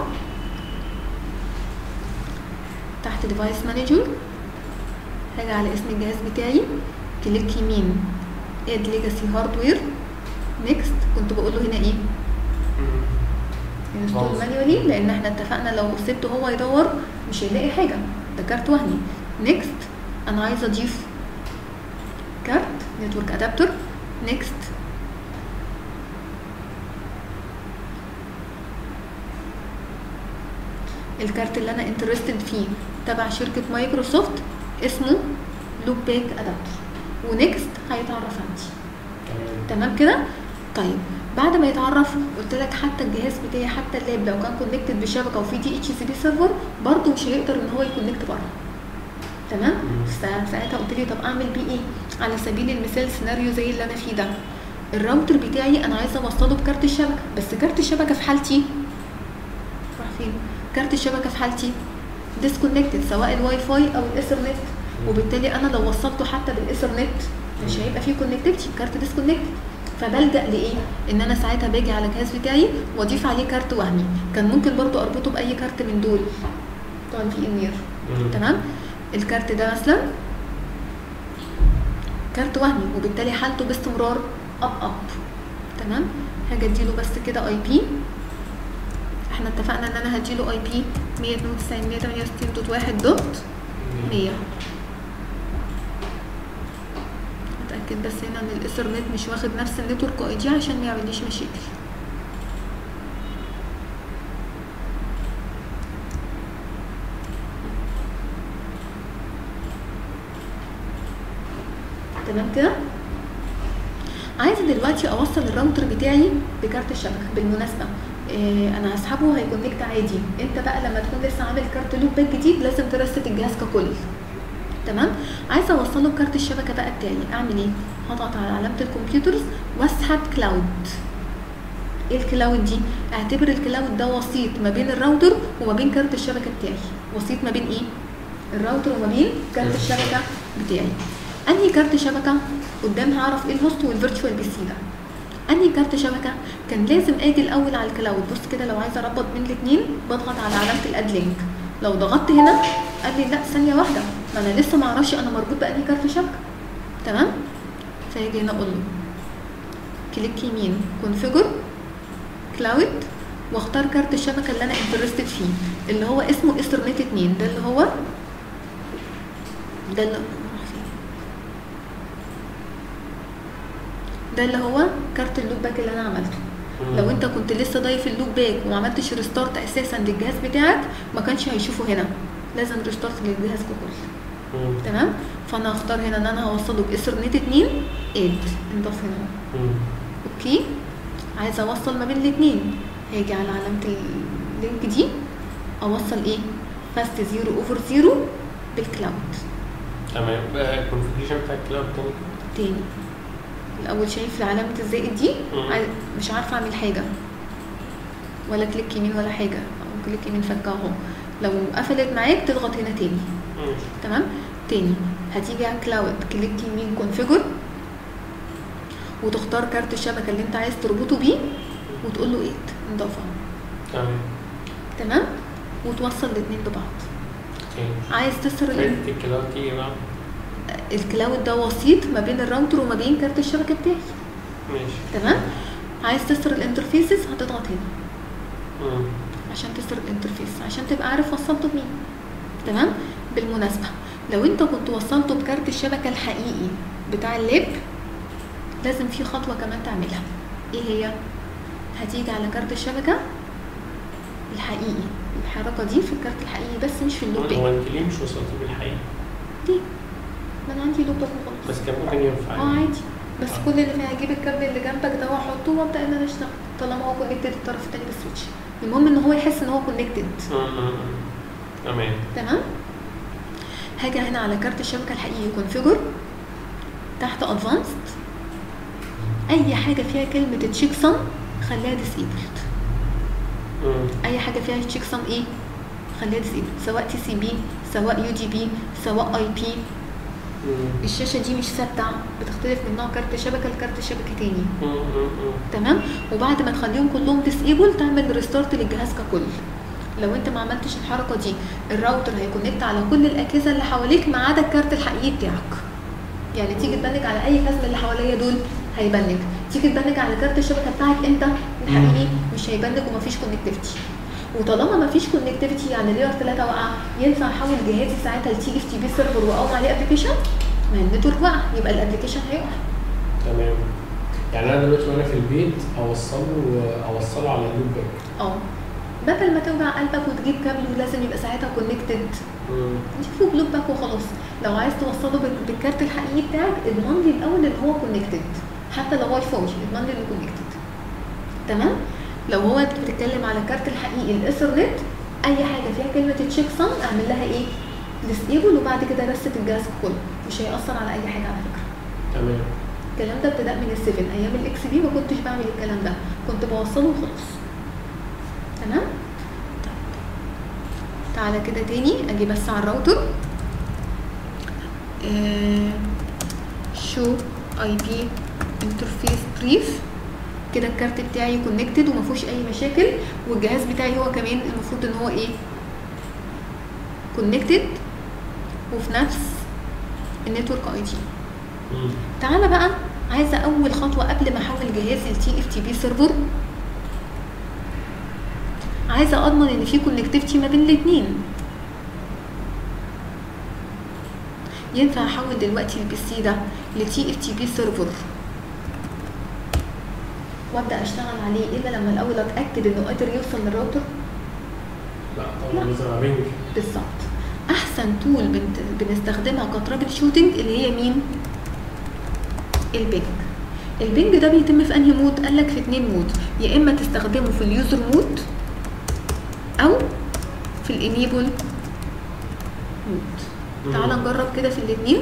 تحت ديفايس مانجر هاجي على اسم الجهاز بتاعي كليك يمين اد ليجاسي هاردوير نيكست كنت بقول له هنا ايه انستول خلاص. مانيولي لان احنا اتفقنا لو سبته هو يدور مش هيلاقي حاجه ده كارت وهمي نيكست انا عايزه اضيف كارت نتورك ادابتور نيكست الكارت اللي انا انترستد فيه تبع شركه مايكروسوفت اسمه لوب باك ادابتور ونيكست هيتعرف عندي تمام كده طيب بعد ما يتعرف قلت لك حتى الجهاز بتاعي حتى اللاب لو كان كونكتد بشبكه وفي دي اتش سي بي سيرفر برضه مش هيقدر ان هو يكونكت بره تمام مم. فساعتها قلت لي طب اعمل بيه ايه على سبيل المثال سيناريو زي اللي انا فيه ده الراوتر بتاعي انا عايزه اوصله بكارت الشبكه بس كارت الشبكه في حالتي راح فين كارت الشبكه في حالتي ديسكونكتد سواء الواي فاي او الايثرنت وبالتالي انا لو وصلته حتى بالايثرنت مش هيبقى فيه كونكتيفيتي الكارت ديسكونكتد فبلجا لايه ان انا ساعتها باجي على الجهاز بتاعي واضيف عليه كارت وهمي كان ممكن برضو اربطه باي كارت من دول بتوع الفي ام تمام الكارت ده مثلا كارت وهمي وبالتالي حالته باستمرار اب اب تمام هاجي اديله بس كده اي بي احنا اتفقنا ان انا هديله اي بي 192 168.1 دوت 100 اتاكد بس هنا ان الايثرنت مش واخد نفس النتورك اي دي عشان ما يعمليش مشاكل تمام كده عايزه دلوقتي اوصل الراوتر بتاعي بكارت الشبكه بالمناسبه إيه انا هسحبه هيكونكت عادي انت بقى لما تكون لسه عامل كارت لوب باك جديد لازم ترست الجهاز ككل تمام عايزه اوصله بكارت الشبكه بقى بتاعي اعمل ايه هضغط على علامه الكمبيوترز واسحب كلاود ايه الكلاود دي اعتبر الكلاود ده وسيط ما بين الراوتر وما بين كارت الشبكه بتاعي وسيط ما بين ايه الراوتر وما بين كارت الشبكه بتاعي انهي كارت شبكه قدام هعرف ايه الهوست والفيرتشوال بي سي ده انهي كارت شبكه كان لازم اجي الاول على الكلاود بص كده لو عايزه اربط بين الاثنين بضغط على علامه الاد لينك لو ضغطت هنا قال لي لا ثانيه واحده ما انا لسه ما اعرفش انا مربوط بانهي كارت شبكه تمام فيجي هنا اقول له كليك يمين كونفيجر كلاود واختار كارت الشبكه اللي انا انترستد فيه اللي هو اسمه ايثرنت 2 ده اللي هو ده اللي راح فين؟ ده اللي هو كارت اللوب باك اللي انا عملته لو انت كنت لسه ضايف اللوب باك وما عملتش ريستارت اساسا للجهاز بتاعك ما كانش هيشوفه هنا لازم ريستارت للجهاز ككل تمام فانا هختار هنا ان انا هوصله بايثرنت 2 اد انضاف هنا اوكي عايزه اوصل ما بين الاثنين هاجي على علامه اللينك دي اوصل ايه فاست زيرو اوفر زيرو بالكلاود تمام الكونفجريشن بتاع الكلاود تاني تاني الاول شايف علامه الزائد دي مم. عايز- مش عارفه اعمل حاجه ولا كليك يمين ولا حاجه او كليك يمين فكها اهو لو قفلت معاك تضغط هنا تاني مم. تمام تاني هتيجي على كلاود كليك يمين كونفيجر وتختار كارت الشبكه اللي انت عايز تربطه بيه وتقول له ايد انضافه تمام تمام وتوصل الاثنين ببعض اوكي عايز تسر ال- فايدة الكلاود دي ايه بقى؟ الكلاود ده وسيط ما بين الراوتر وما بين كارت الشبكه بتاعي ماشي تمام عايز تسر الانترفيسز هتضغط هنا مم. عشان تسر الانترفيس عشان تبقى عارف وصلته بمين تمام بالمناسبه لو انت كنت وصلته بكارت الشبكه الحقيقي بتاع اللاب لازم في خطوه كمان تعملها ايه هي هتيجي على كارت الشبكه الحقيقي الحركه دي في الكارت الحقيقي بس مش في اللوب هو باك انت ليه مش وصلتي بالحقيقة؟ ليه ما انا عندي لوب باك وخلاص بس كان ممكن ينفع اه عادي بس كل اللي فيها هجيب الكابل اللي جنبك ده واحطه وابدا ان انا اشتغل طالما هو كونكتد الطرف التاني بالسويتش المهم ان هو يحس ان هو كونكتد مم. مم. تمام تمام هاجي هنا على كارت الشبكه الحقيقي كونفيجر تحت ادفانسد اي حاجه فيها كلمه تشيك سم خليها ديسيبلد مم. اي حاجه فيها تشيك سم ايه خليها ديسيبلد سواء تي سي بي سواء يو دي بي سواء اي بي مم. الشاشه دي مش ثابته بتختلف من نوع كارت شبكه لكارت شبكه تاني مم. مم. تمام وبعد ما تخليهم كلهم ديسيبل تعمل ريستارت للجهاز ككل لو انت ما عملتش الحركه دي الراوتر هيكونكت على كل الاجهزه اللي حواليك ما عدا الكارت الحقيقي بتاعك يعني تيجي تبنج على اي جهاز من اللي حواليا دول هيبنج تيجي تبنج على كارت الشبكه بتاعك انت الحقيقي مش هيبنج ومفيش كونكتيفيتي وطالما مفيش كونكتيفيتي يعني لير 3 وقع ينفع احول جهازي ساعتها لتي اف تي بي سيرفر واقوم عليه ابلكيشن ما النتورك وقع يبقى الابلكيشن هيقع تمام يعني انا دلوقتي وانا في البيت اوصله اوصله على اللوب باك اه بدل ما توجع قلبك وتجيب كابل ولازم يبقى ساعتها كونكتد نشوفه بلوب باك وخلاص لو عايز توصله بال- بالكارت الحقيقي بتاعك اضمن لي الاول ان هو كونكتد حتى لو واي فاي اضمن لي انه كونكتد تمام لو هو انت بتتكلم على كارت الحقيقي الايثرنت اي حاجه فيها كلمه تشيك سم اعمل لها ايه ديسيبل وبعد كده رست الجهاز كله مش هيأثر على اي حاجه على فكره تمام الكلام ده ابتداء من السيفن ايام الاكس بي ما كنتش بعمل الكلام ده كنت بوصله وخلاص تمام طيب. تعالى كده تاني اجي بس على الراوتر شو اي بي انترفيس بريف كده الكارت بتاعي كونكتد وما فيهوش اي مشاكل والجهاز بتاعي هو كمان المفروض ان هو ايه كونكتد وفي نفس النتورك اي دي مم. تعالى بقى عايزه اول خطوه قبل ما احول جهازي لتي اف تي بي سيرفر عايزه اضمن ان في كونكتيفيتي ما بين الاثنين ينفع احول دلوقتي البي سي ده لتي اف تي بي سيرفر وابدا اشتغل عليه الا لما الاول اتاكد انه قادر يوصل للراوتر لا طبعا لازم ابنج بالظبط احسن تول بنت بنستخدمها كترابل شوتنج اللي هي مين البنج البنج ده بيتم في انهي مود قال لك في اتنين مود يا اما تستخدمه في اليوزر مود او في الانيبل مود تعال نجرب كده في الاتنين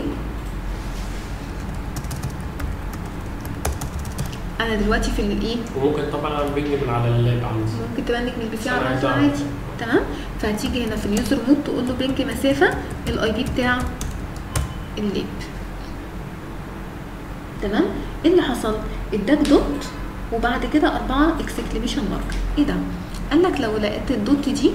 انا دلوقتي في الايه وممكن طبعا ابنج من على اللاب عندي ممكن تبنك من البي سي على أنا الراوتر عايز أعرف. عادي تمام فهتيجي هنا في اليوزر مود تقول له بنج مسافه الاي بي بتاع الليب تمام ايه اللي حصل اداك دوت وبعد كده أربعة اكسكليميشن مارك ايه ده قال لك لو لقيت الدوت دي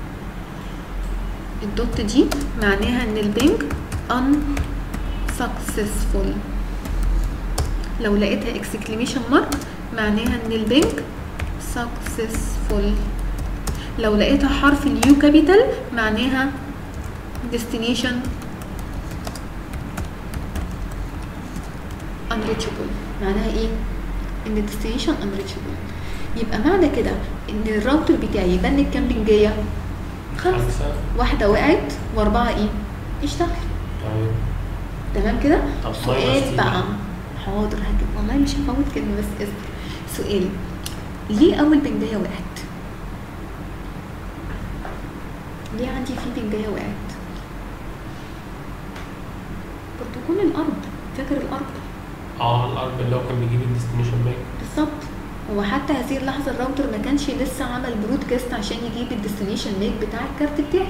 الدوت دي معناها ان البنج ان successful لو لقيتها اكسكليميشن مارك معناها ان البنج successful لو لقيتها حرف اليو كابيتال معناها destination unreachable معناها ايه ان destination unreachable يبقى معنى كده ان الراوتر بتاعي يبنك كام بنجيه خمسه خمسة واحده وقعت واربعه ايه اشتغل طيب تمام كده طب سؤال minus بقى حاضر هجيب والله مش هفوت كلمه بس اصبر سؤال ليه اول بنجايه وقعت ليه عندي في بنجايه وقعت بروتوكول الارض فاكر الارض اه الارض اللي هو كان بيجيب الديستنيشن باك بالظبط هو حتى هذه اللحظه الراوتر ما كانش لسه عمل برودكاست عشان يجيب الديستنيشن ميك بتاع الكارت بتاعي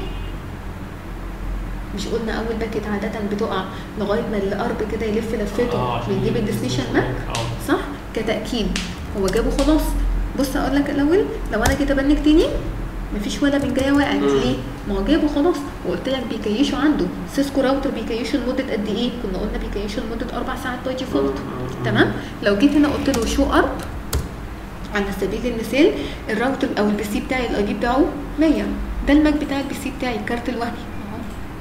مش قلنا اول باكت عاده بتقع لغايه ما الارب كده يلف لفته اه عشان ويجيب الديستنيشن ماك اه صح كتاكيد هو جابه خلاص بص اقول لك الاول لو انا جيت ابنك تاني مفيش ولا بنجايه وقعت مم. ليه؟ ما هو جابه خلاص وقلت لك بيكيشوا عنده سيسكو راوتر بيكيشوا لمده قد ايه؟ كنا قلنا بيكيشوا لمده اربع ساعات باي ديفولت مم. تمام؟ لو جيت هنا قلت له شو ارب على سبيل المثال الراوتر او البي سي بتاعي الاي بي بتاعه 100 ده الماك بتاع البي سي بتاعي الكارت الوهمي اهو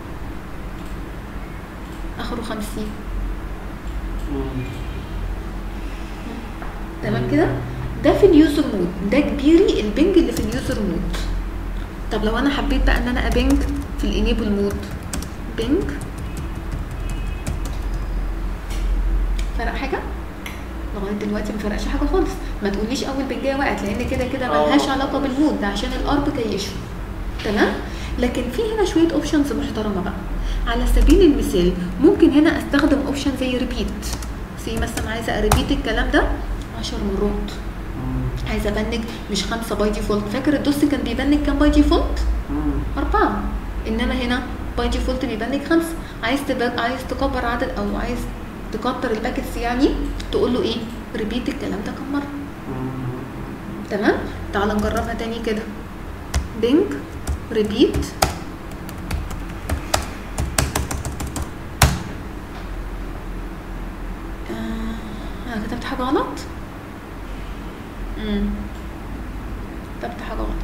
اخره 50 مم. تمام كده ده في اليوزر مود ده كبيري البنج اللي في اليوزر مود طب لو انا حبيت بقى ان انا ابنج في الانيبل مود بنج فرق حاجه لغايه دلوقتي ما فرقش حاجه خالص ما تقوليش اول بنجايه وقعت لان كده كده آه. ملهاش علاقه بالمود ده عشان الارب كيشه تمام لكن في هنا شويه اوبشنز محترمه بقى على سبيل المثال ممكن هنا استخدم اوبشن زي ريبيت زي مثلا عايزه اريبيت الكلام ده 10 مرات مم. عايزه ابنج مش خمسه باي ديفولت فاكر الدوس كان بيبنج كام باي ديفولت مم. اربعه انما هنا باي ديفولت بيبنج خمسه عايز تبقى عايز تكبر عدد او عايز تكتر الباكتس يعني تقول له ايه ريبيت الكلام ده كم مره تمام تعال نجربها تاني كده بينج ريبيت آه انا كتبت حاجه غلط امم كتبت حاجه غلط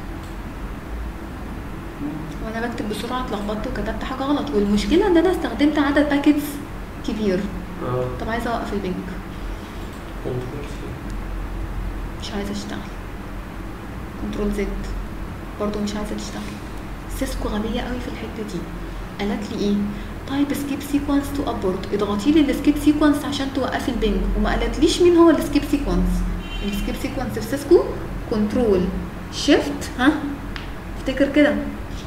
وانا بكتب بسرعه اتلخبطت وكتبت حاجه غلط والمشكله ان انا استخدمت عدد باكيتس كبير اه طب عايزه اوقف البنك كنترول سي مش عايزه اشتغل كنترول زد برضو مش عايزه تشتغل سيسكو غبيه قوي في الحته دي قالت لي ايه طيب سكيب سيكونس تو ابورت اضغطي لي السكيب سيكونس عشان توقفي البنج وما قالتليش مين هو السكيب سيكونس السكيب سيكونس في سيسكو كنترول شيفت ها افتكر كده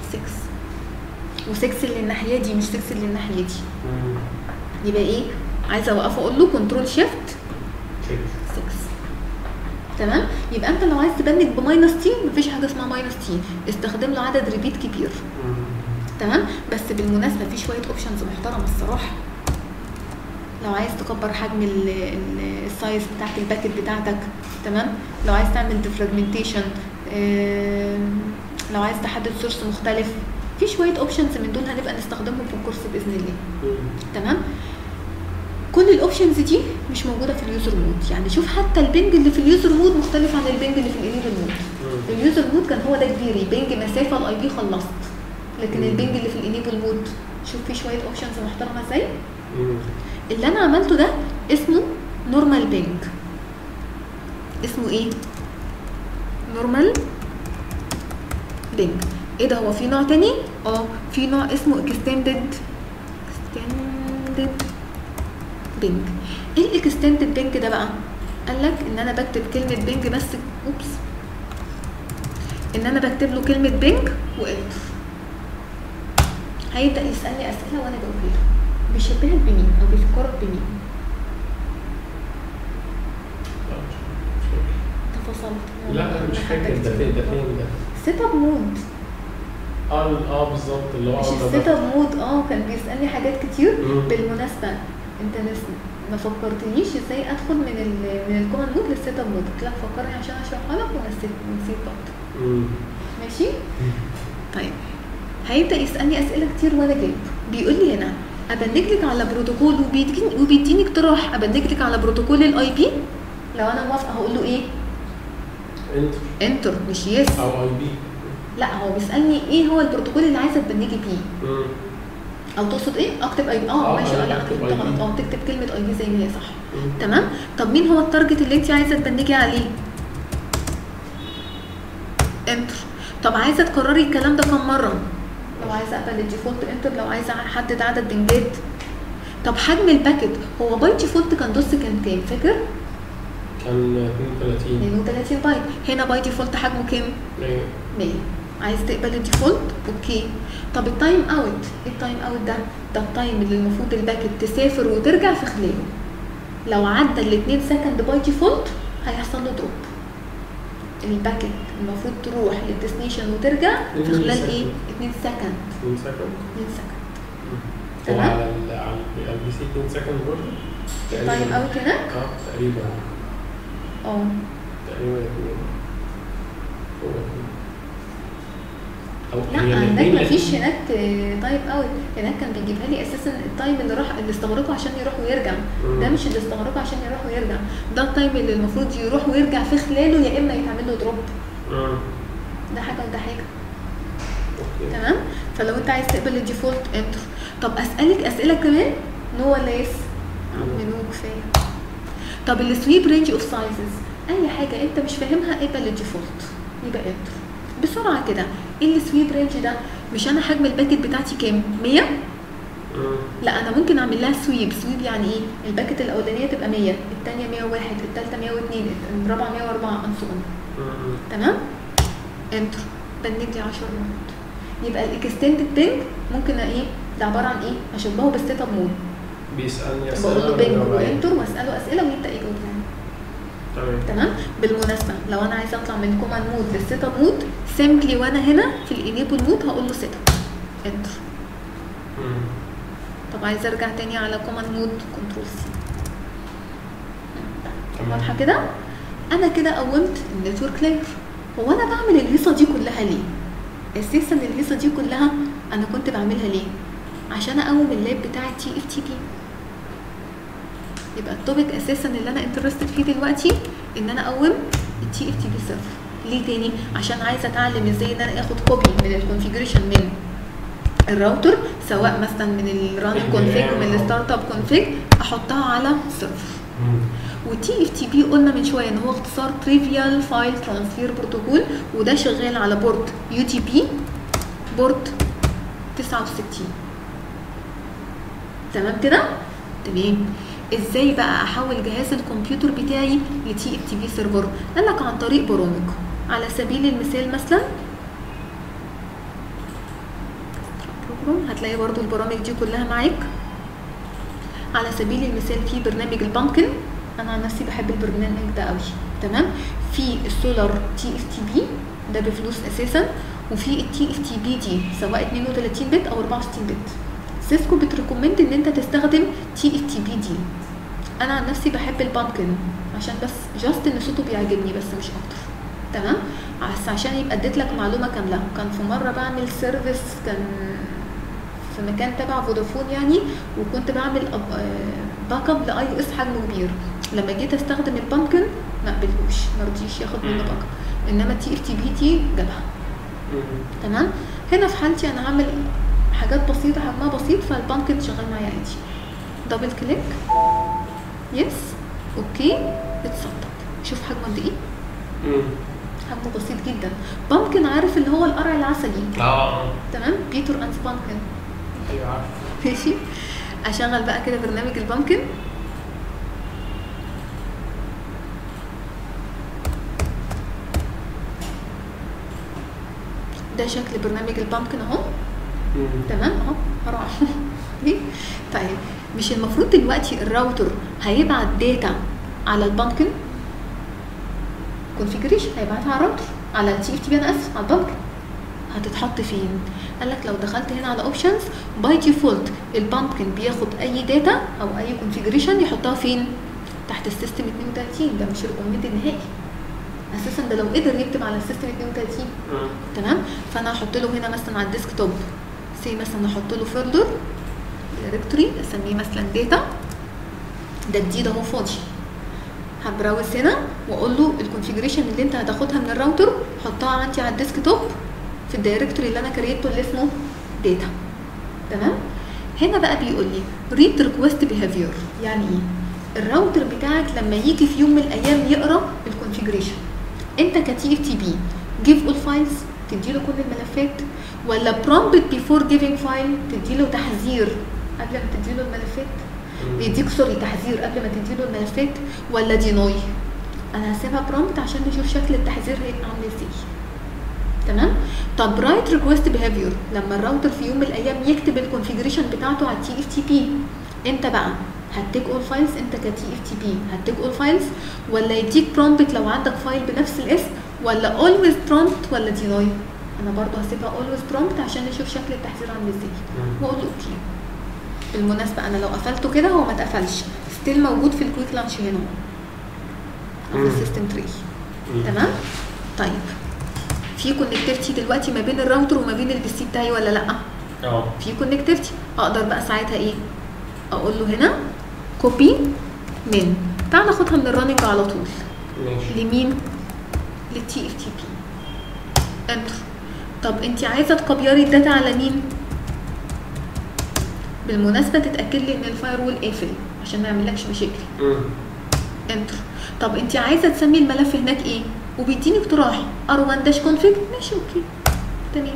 6 و6 اللي الناحيه دي مش 6 اللي الناحيه دي يبقى ايه عايزه اوقفه اقول له كنترول شيفت 6 تمام يبقى انت لو عايز تبنج بماينس تي مفيش حاجه اسمها ماينس تي استخدم له عدد ريبيت كبير تمام بس بالمناسبه في شويه اوبشنز محترمه الصراحه لو عايز تكبر حجم ال- ال- السايز بتاعت الباكت بتاعتك تمام لو عايز تعمل ديفراجمنتيشن لو عايز تحدد سورس مختلف في شويه اوبشنز من دول هنبقى نستخدمهم في الكورس باذن الله تمام كل الاوبشنز دي مش موجوده في اليوزر مود يعني شوف حتى البنج اللي في اليوزر مود مختلف عن البنج اللي في الانيبل مود اليوزر مود كان هو ده كبيري بنج مسافه الاي بي خلصت لكن مم. البنج اللي في الانيبل مود شوف فيه شويه اوبشنز محترمه ازاي اللي انا عملته ده اسمه نورمال بنج اسمه ايه نورمال بنج ايه ده هو في نوع تاني اه في نوع اسمه اكستندد اكستندد بنج ايه الاكستندد بنج ده بقى قال لك ان انا بكتب كلمه بنج بس اوبس ان انا بكتب له كلمه بنج وانتر هيبدا يسالني اسئله وانا جاوبها له بيشبهك بمين او بيفكرك بمين تفاصلت لا انا مش فاكر ده فين ده فين ده سيت اب مود اه اه بالظبط اللي هو مش أول ما السيت بفتح. اب مود اه كان بيسالني حاجات كتير مم. بالمناسبه انت نس... ما فكرتنيش ازاي ادخل من ال من الكومن مود للسيت اب مود قلت لك فكرني عشان اشرحها لك ونسيت نسيت برضه مم. ماشي طيب هيبدا يسالني اسئله كتير وانا جاوب بيقول لي هنا ابنج لك على بروتوكول وبيديني وبيديني اقتراح ابنج لك على بروتوكول الاي بي لو انا موافقه هقول له ايه انتر انتر مش يس او اي بي لا هو بيسالني ايه هو البروتوكول اللي عايزه تبنجي بيه مم. او تقصد ايه اكتب اي بي اه آه، ماشي اه أنا لا أكتب كتبت IP. غلط اه تكتب كلمه اي بي زي ما هي صح مم. تمام طب مين هو التارجت اللي انت عايزه تبنجي عليه انتر طب عايزه تكرري الكلام ده كم مره لو عايزه اقبل الديفولت انتر لو عايزه احدد عدد بنجات طب حجم الباكت هو باي ديفولت كان دوس كان كام فاكر كان 32 32 بايت هنا باي ديفولت حجمه كام أيوة. 100 عايز تقبل الديفولت اوكي طب التايم اوت ايه التايم اوت ده ده التايم اللي المفروض الباكت تسافر وترجع في خلاله لو عدى ال 2 سكند باي ديفولت هيحصل له دروب الباكت المفروض تروح للديستنيشن وترجع في 2 خلال سكند. ايه 2 سكند 2 سكند 2 سكند هو تمام. على ال على البي سي 2 سكند برضه التايم اوت هناك اه تقريبا اه تقريبا اتنين. هو اتنين. او لا هي هناك الاتنين مفيش هناك تايم اوت هناك كان بيجيبها لي اساسا التايم اللي راح اللي استغرقه عشان يروح ويرجع مم. ده مش اللي استغرقه عشان يروح ويرجع ده التايم اللي المفروض يروح ويرجع في خلاله يا اما يتعمل له دروب مم. ده حاجه وده حاجه اوكي تمام فلو انت عايز تقبل الديفولت انتر طب اسالك اسئله كمان نو ولا يس عم نو كفايه طب السويب رينج اوف سايزز اي حاجه انت مش فاهمها اقبل الديفولت يبقى انتر بسرعه كده ايه السويب رينج ده مش انا حجم الباكت بتاعتي كام 100 مم. لا انا ممكن اعمل لها سويب سويب يعني ايه الباكت الاولانيه تبقى 100 الثانيه 101 الثالثه 102 الرابعه 104 انسو مم. تمام انتر بنج لي 10 مرات يبقى الاكستندد بنج ممكن ايه ده عباره عن ايه اشبهه بالسيت اب مود بيسالني اسئله بقول له وأنا بنج بجاوب عليها. وانتر واساله اسئله ويبدا يجاوب يعني تمام تمام بالمناسبه لو انا عايزه اطلع من كومان مود للسيت اب مود سيمبلي وانا هنا في الانيبل مود هقول له سيت اب انتر مم. طب عايزه ارجع تاني على كوماند مود كنترول سي تمام واضحه كده انا كده قومت النتورك لاير هو انا بعمل الهيصه دي كلها ليه اساسا الهيصه دي كلها انا كنت بعملها ليه عشان اقوم اللاب بتاع التي اف تي بي يبقى التوبيك اساسا اللي انا انترستد فيه دلوقتي ان انا اقوم التي اف تي بي سيرفر ليه تاني عشان عايزه اتعلم ازاي ان انا اخد كوبي من الكونفيجريشن من الراوتر سواء مثلا من الران كونفيج ومن الستارت اب كونفيج احطها على سيرفر مم. والتي اف تي بي قلنا من شويه ان هو اختصار تريفيال فايل ترانسفير بروتوكول وده شغال على بورد يو تي بي بورد 69 تمام كده تمام ازاي بقى احول جهاز الكمبيوتر بتاعي لتي اف تي بي سيرفر قال لك عن طريق برامج على سبيل المثال مثلا بروجرام هتلاقي برضو البرامج دي كلها معاك على سبيل المثال في برنامج البامكن انا عن نفسي بحب البرنامج ده قوي تمام في السولار تي اف تي بي ده بفلوس اساسا وفي التي اف تي بي دي سواء 32 بت او 64 بت سيسكو بتريكومند ان انت تستخدم تي اف تي بي دي انا عن نفسي بحب البامكن عشان بس جاست ان صوته بيعجبني بس مش اكتر تمام بس عشان يبقى اديت لك معلومه كامله كان في مره بعمل سيرفيس كان في مكان تبع فودافون يعني وكنت بعمل باك اب لاي او اس حجمه كبير لما جيت استخدم البامكن ما قبلهوش ما رضيش ياخد منه باك اب انما التي اف تي بي تي جابها مم. تمام هنا في حالتي انا هعمل حاجات بسيطه حجمها بسيط فالبامكن شغال معايا عادي دبل كليك يس اوكي اتسطب شوف حجمه قد ايه مم. حجمه بسيط جدا بامكن عارف اللي هو القرع العسلي اه تمام بيتر اند بامكن ايوه عارف ماشي اشغل بقى كده برنامج البامكن ده شكل برنامج البامكن اهو مم. تمام اهو راح ليه؟ طيب مش المفروض دلوقتي الراوتر هيبعت داتا على البامكن كونفيجريشن هيبعتها على الراوتر على التي اف تي بي انا اسف على البامكن هتتحط فين؟ قال لك لو دخلت هنا على اوبشنز باي ديفولت البامكن بياخد اي داتا او اي كونفيجريشن يحطها فين؟ تحت السيستم 32 ده مش ريكومند نهائي اساسا ده لو قدر يكتب على السيستم 32 مم. تمام فانا هحط له هنا مثلا على الديسك توب سي مثلا احط له فولدر دايركتوري اسميه مثلا داتا ده جديد اهو فاضي هبراوز هنا واقول له الكونفيجريشن اللي انت هتاخدها من الراوتر حطها عندي على الديسك توب في الدايركتوري اللي انا كريته اللي اسمه داتا تمام هنا بقى بيقول لي ريد ريكوست بيهافير يعني ايه الراوتر بتاعك لما يجي في يوم من الايام يقرا الكونفيجريشن انت كتي اف تي بي جيف اول فايلز تدي له كل الملفات ولا برومبت بيفور جيفينج فايل تدي له تحذير قبل ما تدي له الملفات مم. يديك سوري تحذير قبل ما تدي له الملفات ولا ديناي انا هسيبها برومبت عشان نشوف شكل التحذير هيبقى عامل ازاي تمام طب رايت ريكوست بيهافير لما الراوتر في يوم من الايام يكتب الكونفيجريشن بتاعته على التي اف تي بي انت بقى هتيك اول فايلز انت كتي اف تي بي هتيك اول فايلز ولا يديك برومبت لو عندك فايل بنفس الاسم ولا اولويز برومبت ولا ديناي انا برضو هسيبها اولويز برومبت عشان نشوف شكل التحذير عامل ازاي مم. واقول له اوكي بالمناسبه انا لو قفلته كده هو ما اتقفلش ستيل موجود في الكويك لانش هنا أو في مم. السيستم تري مم. تمام طيب في كونكتيفيتي دلوقتي ما بين الراوتر وما بين البي سي بتاعي ولا لا اه في كونكتيفيتي اقدر بقى ساعتها ايه اقول له هنا كوبي من تعال ناخدها من الرننج على طول ماشي لمين للتي اف تي بي انتر طب انت عايزه تكبيري الداتا على مين بالمناسبه تتاكد لي ان الفاير وول قافل عشان ما يعملكش مشاكل مم. انتر طب انت عايزه تسمي الملف هناك ايه وبيديني اقتراح ار1 داش كونفيج ماشي اوكي تمام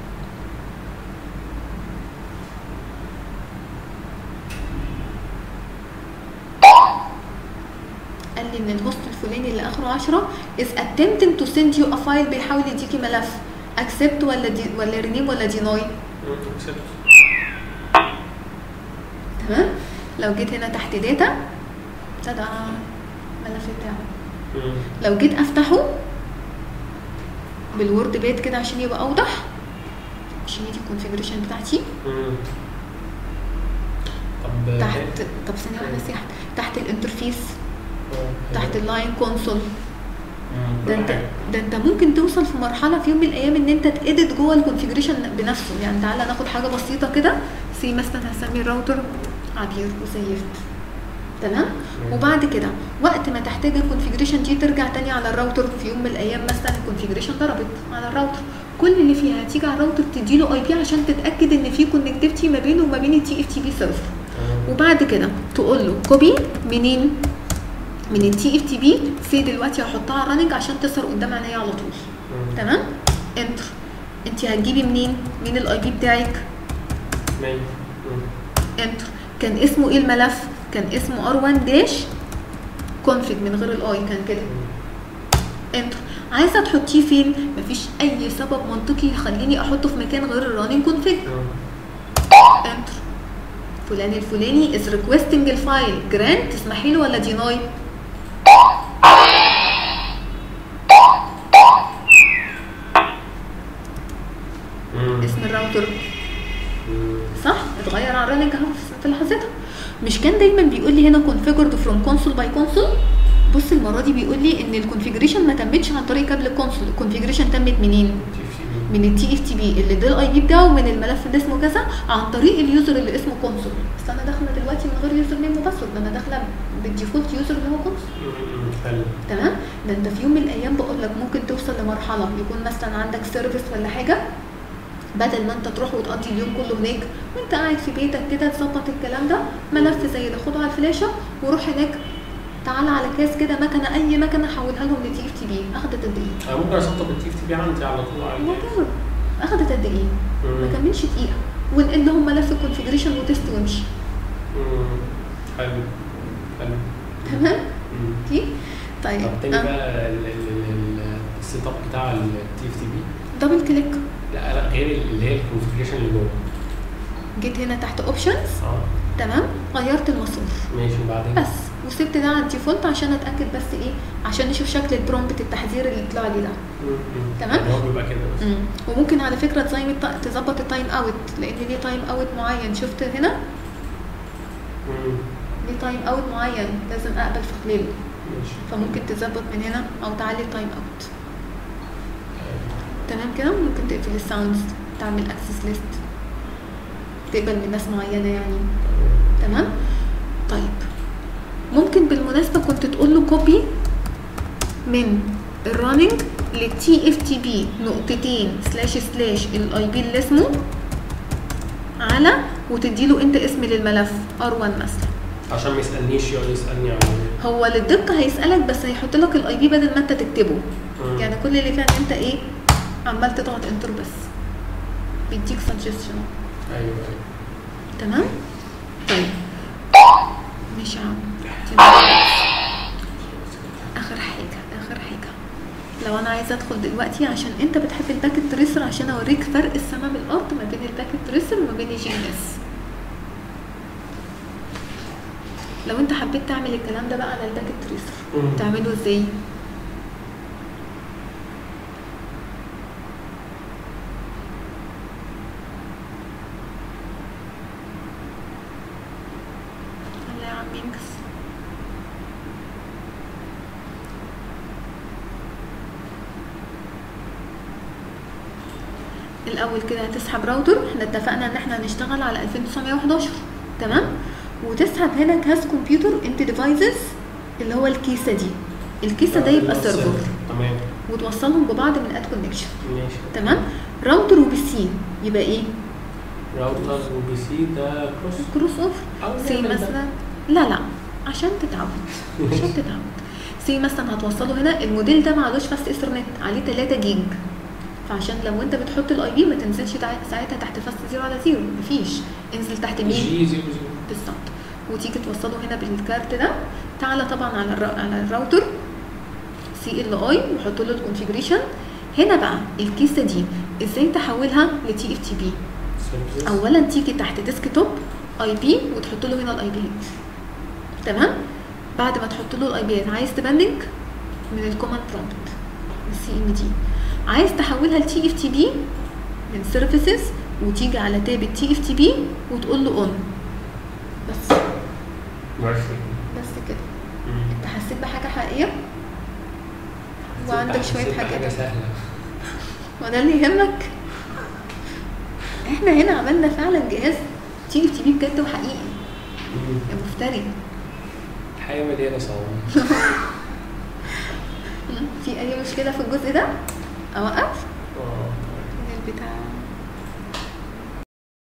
قال لي ان الهوست الفلاني اللي اخره 10 is attempting to send you a file بيحاول يديكي ملف accept ولا دي ولا rename ولا deny مم. accept. تمام لو جيت هنا تحت داتا تدا الملف بتاعه مم. لو جيت افتحه بالوورد باد كده عشان يبقى اوضح عشان دي الكونفيجريشن بتاعتي مم. ب- تحت طب ثانيه واحده سيحت تحت الانترفيس آه، تحت اللاين كونسول مم، ده كل انت حاجة. ده انت ممكن توصل في مرحله في يوم من الايام ان انت تedit جوه الكونفيجريشن بنفسه يعني تعالى ناخد حاجه بسيطه كده سي مثلا هسمي الراوتر عبير وسيفت تمام مم. وبعد كده وقت ما تحتاج الكونفيجريشن دي ترجع تاني على الراوتر في يوم من الايام مثلا الكونفيجريشن ضربت على الراوتر كل اللي فيها هتيجي على الراوتر تديله اي بي عشان تتاكد ان في كونكتيفيتي ما بينه وما بين التي اف تي بي سيرفر آه. وبعد كده تقول له كوبي منين من التي اف تي بي سي دلوقتي هحطها على راننج عشان تظهر قدام عينيا على طول مم. تمام انتر انت هتجيبي منين مين الاي بي بتاعك مية. مم. انتر كان اسمه ايه الملف كان اسمه ار1 داش كونفيج من غير الاي كان كده مم. انتر عايزه تحطيه فين مفيش اي سبب منطقي يخليني احطه في مكان غير الراننج كونفيج مم. انتر فلان الفلاني از ريكويستنج الفايل جرانت تسمحي له ولا ديناي مم. اسم الراوتر مم. صح اتغير على الرننج اهو في لحظتها مش كان دايما بيقول لي هنا configured from console by console بص المره دي بيقول لي ان الكونفيجريشن ما تمتش عن طريق كابل الكونسول الكونفيجريشن تمت منين TFTP. من التي اف تي بي اللي ده الاي بي بتاعه من الملف اللي اسمه كذا عن طريق اليوزر اللي اسمه كونسول بس انا داخله دلوقتي من غير يوزر نيم وباسورد انا داخله بالديفولت يوزر اللي هو كونسول مم. حلو تمام ده انت في يوم من الايام بقول لك ممكن توصل لمرحله يكون مثلا عندك سيرفيس ولا حاجه بدل ما انت تروح وتقضي اليوم كله هناك وانت قاعد في بيتك كده تظبط الكلام ده ملف زي ده خده على الفلاشه وروح هناك تعالى على كاس كده مكنه اي مكنه حولها لهم لتي اف تي بي اخدت قد ايه؟ انا ممكن اسطب التي اف تي بي عندي على طول على الجهاز. whatever. اخدت قد ايه؟ ما مم. كملش دقيقه وانقل لهم ملف الكونفيجريشن وتست وامشي مم. حلو حلو تمام؟ مم. اوكي؟ طيب طب تاني آه. بقى ال- ال- ال- السيت اب بتاع التي اف تي بي دبل كليك لا لا غير اللي هي الكونفجريشن اللي جوه جيت هنا تحت اوبشنز اه تمام غيرت المسار ماشي وبعدين بس وسبت ده على الديفولت عشان اتاكد بس ايه عشان نشوف شكل البرومبت التحذير اللي طلع لي ده مم. مم. تمام. اللي هو بيبقى كده بس مم. وممكن على فكره تزايم الت- تظبط التايم اوت لان ليه تايم اوت معين شفت هنا مم. ليه تايم اوت معين لازم اقبل في خلاله ماشي فممكن تظبط من هنا او تعلي التايم اوت تمام كده ممكن تقفل الساوندز تعمل اكسس ليست تقبل من ناس معينه يعني تمام طيب ممكن بالمناسبه كنت تقول له كوبي من الرننج للتي اف تي بي نقطتين سلاش سلاش الاي بي اللي اسمه على وتديله انت اسم للملف ار1 مثلا عشان ما يسالنيش يقعد يسالني على هو للدقه هيسالك بس هيحط لك الاي بي بدل ما انت تكتبه مم. يعني كل اللي فيها ان انت ايه عمال تضغط انتر بس بيديك سجستشن ايوه ايوه تمام طيب مش عم اخر حاجه اخر حاجه لو انا عايزه ادخل دلوقتي عشان انت بتحب الباكت تريسر عشان اوريك فرق السماء من الارض ما بين الباكت تريسر وما بين الجي ان اس لو انت حبيت تعمل الكلام ده بقى على الباكت تريسر مم. تعمله ازاي يلا يا عم انجز الاول كده هتسحب راوتر احنا اتفقنا ان احنا هنشتغل على 2911 تمام وتسحب هنا كاس كمبيوتر انت ديفايسز اللي هو الكيسه دي الكيسه ده يبقى سيرفر تمام وتوصلهم ببعض من اد كونكشن ماشي تمام راوتر وبي سي يبقى ايه راوتر وبي سي ده كروس كروس اوفر أو سي نعمل ده. مثلا لا لا عشان تتعود عشان تتعود سي مثلا هتوصله هنا الموديل ده معلوش فاست ايثرنت عليه 3 جيج فعشان لو انت بتحط الاي بي ما تنزلش تع- ساعتها تحت فاست زيرو على زيرو مفيش انزل تحت مين جي زيرو زيرو بالظبط وتيجي توصله هنا بالكارت ده تعالى طبعا على الرا... على الراوتر سي ال اي وحط له الكونفيجريشن هنا بقى الكيسه دي ازاي تحولها لتي اف تي بي سيرفيسز. اولا تيجي تحت ديسك توب اي بي وتحط له هنا الاي بي تمام بعد ما تحط له الاي بي عايز تبندنج من الكوماند برومبت السي ام دي عايز تحولها لتي اف تي بي من سيرفيسز وتيجي على تاب التي اف تي بي وتقول له اون بس مارشل بس كده انت حسيت بحاجه حقيقيه وعندك شويه حسيت حاجات حاجه سهله وده اللي يهمك احنا هنا عملنا فعلا جهاز تيجي تي في بجد وحقيقي يا مفتري الحياه مليانه صعوبات في اي مشكله في الجزء ده اوقف اه البتاع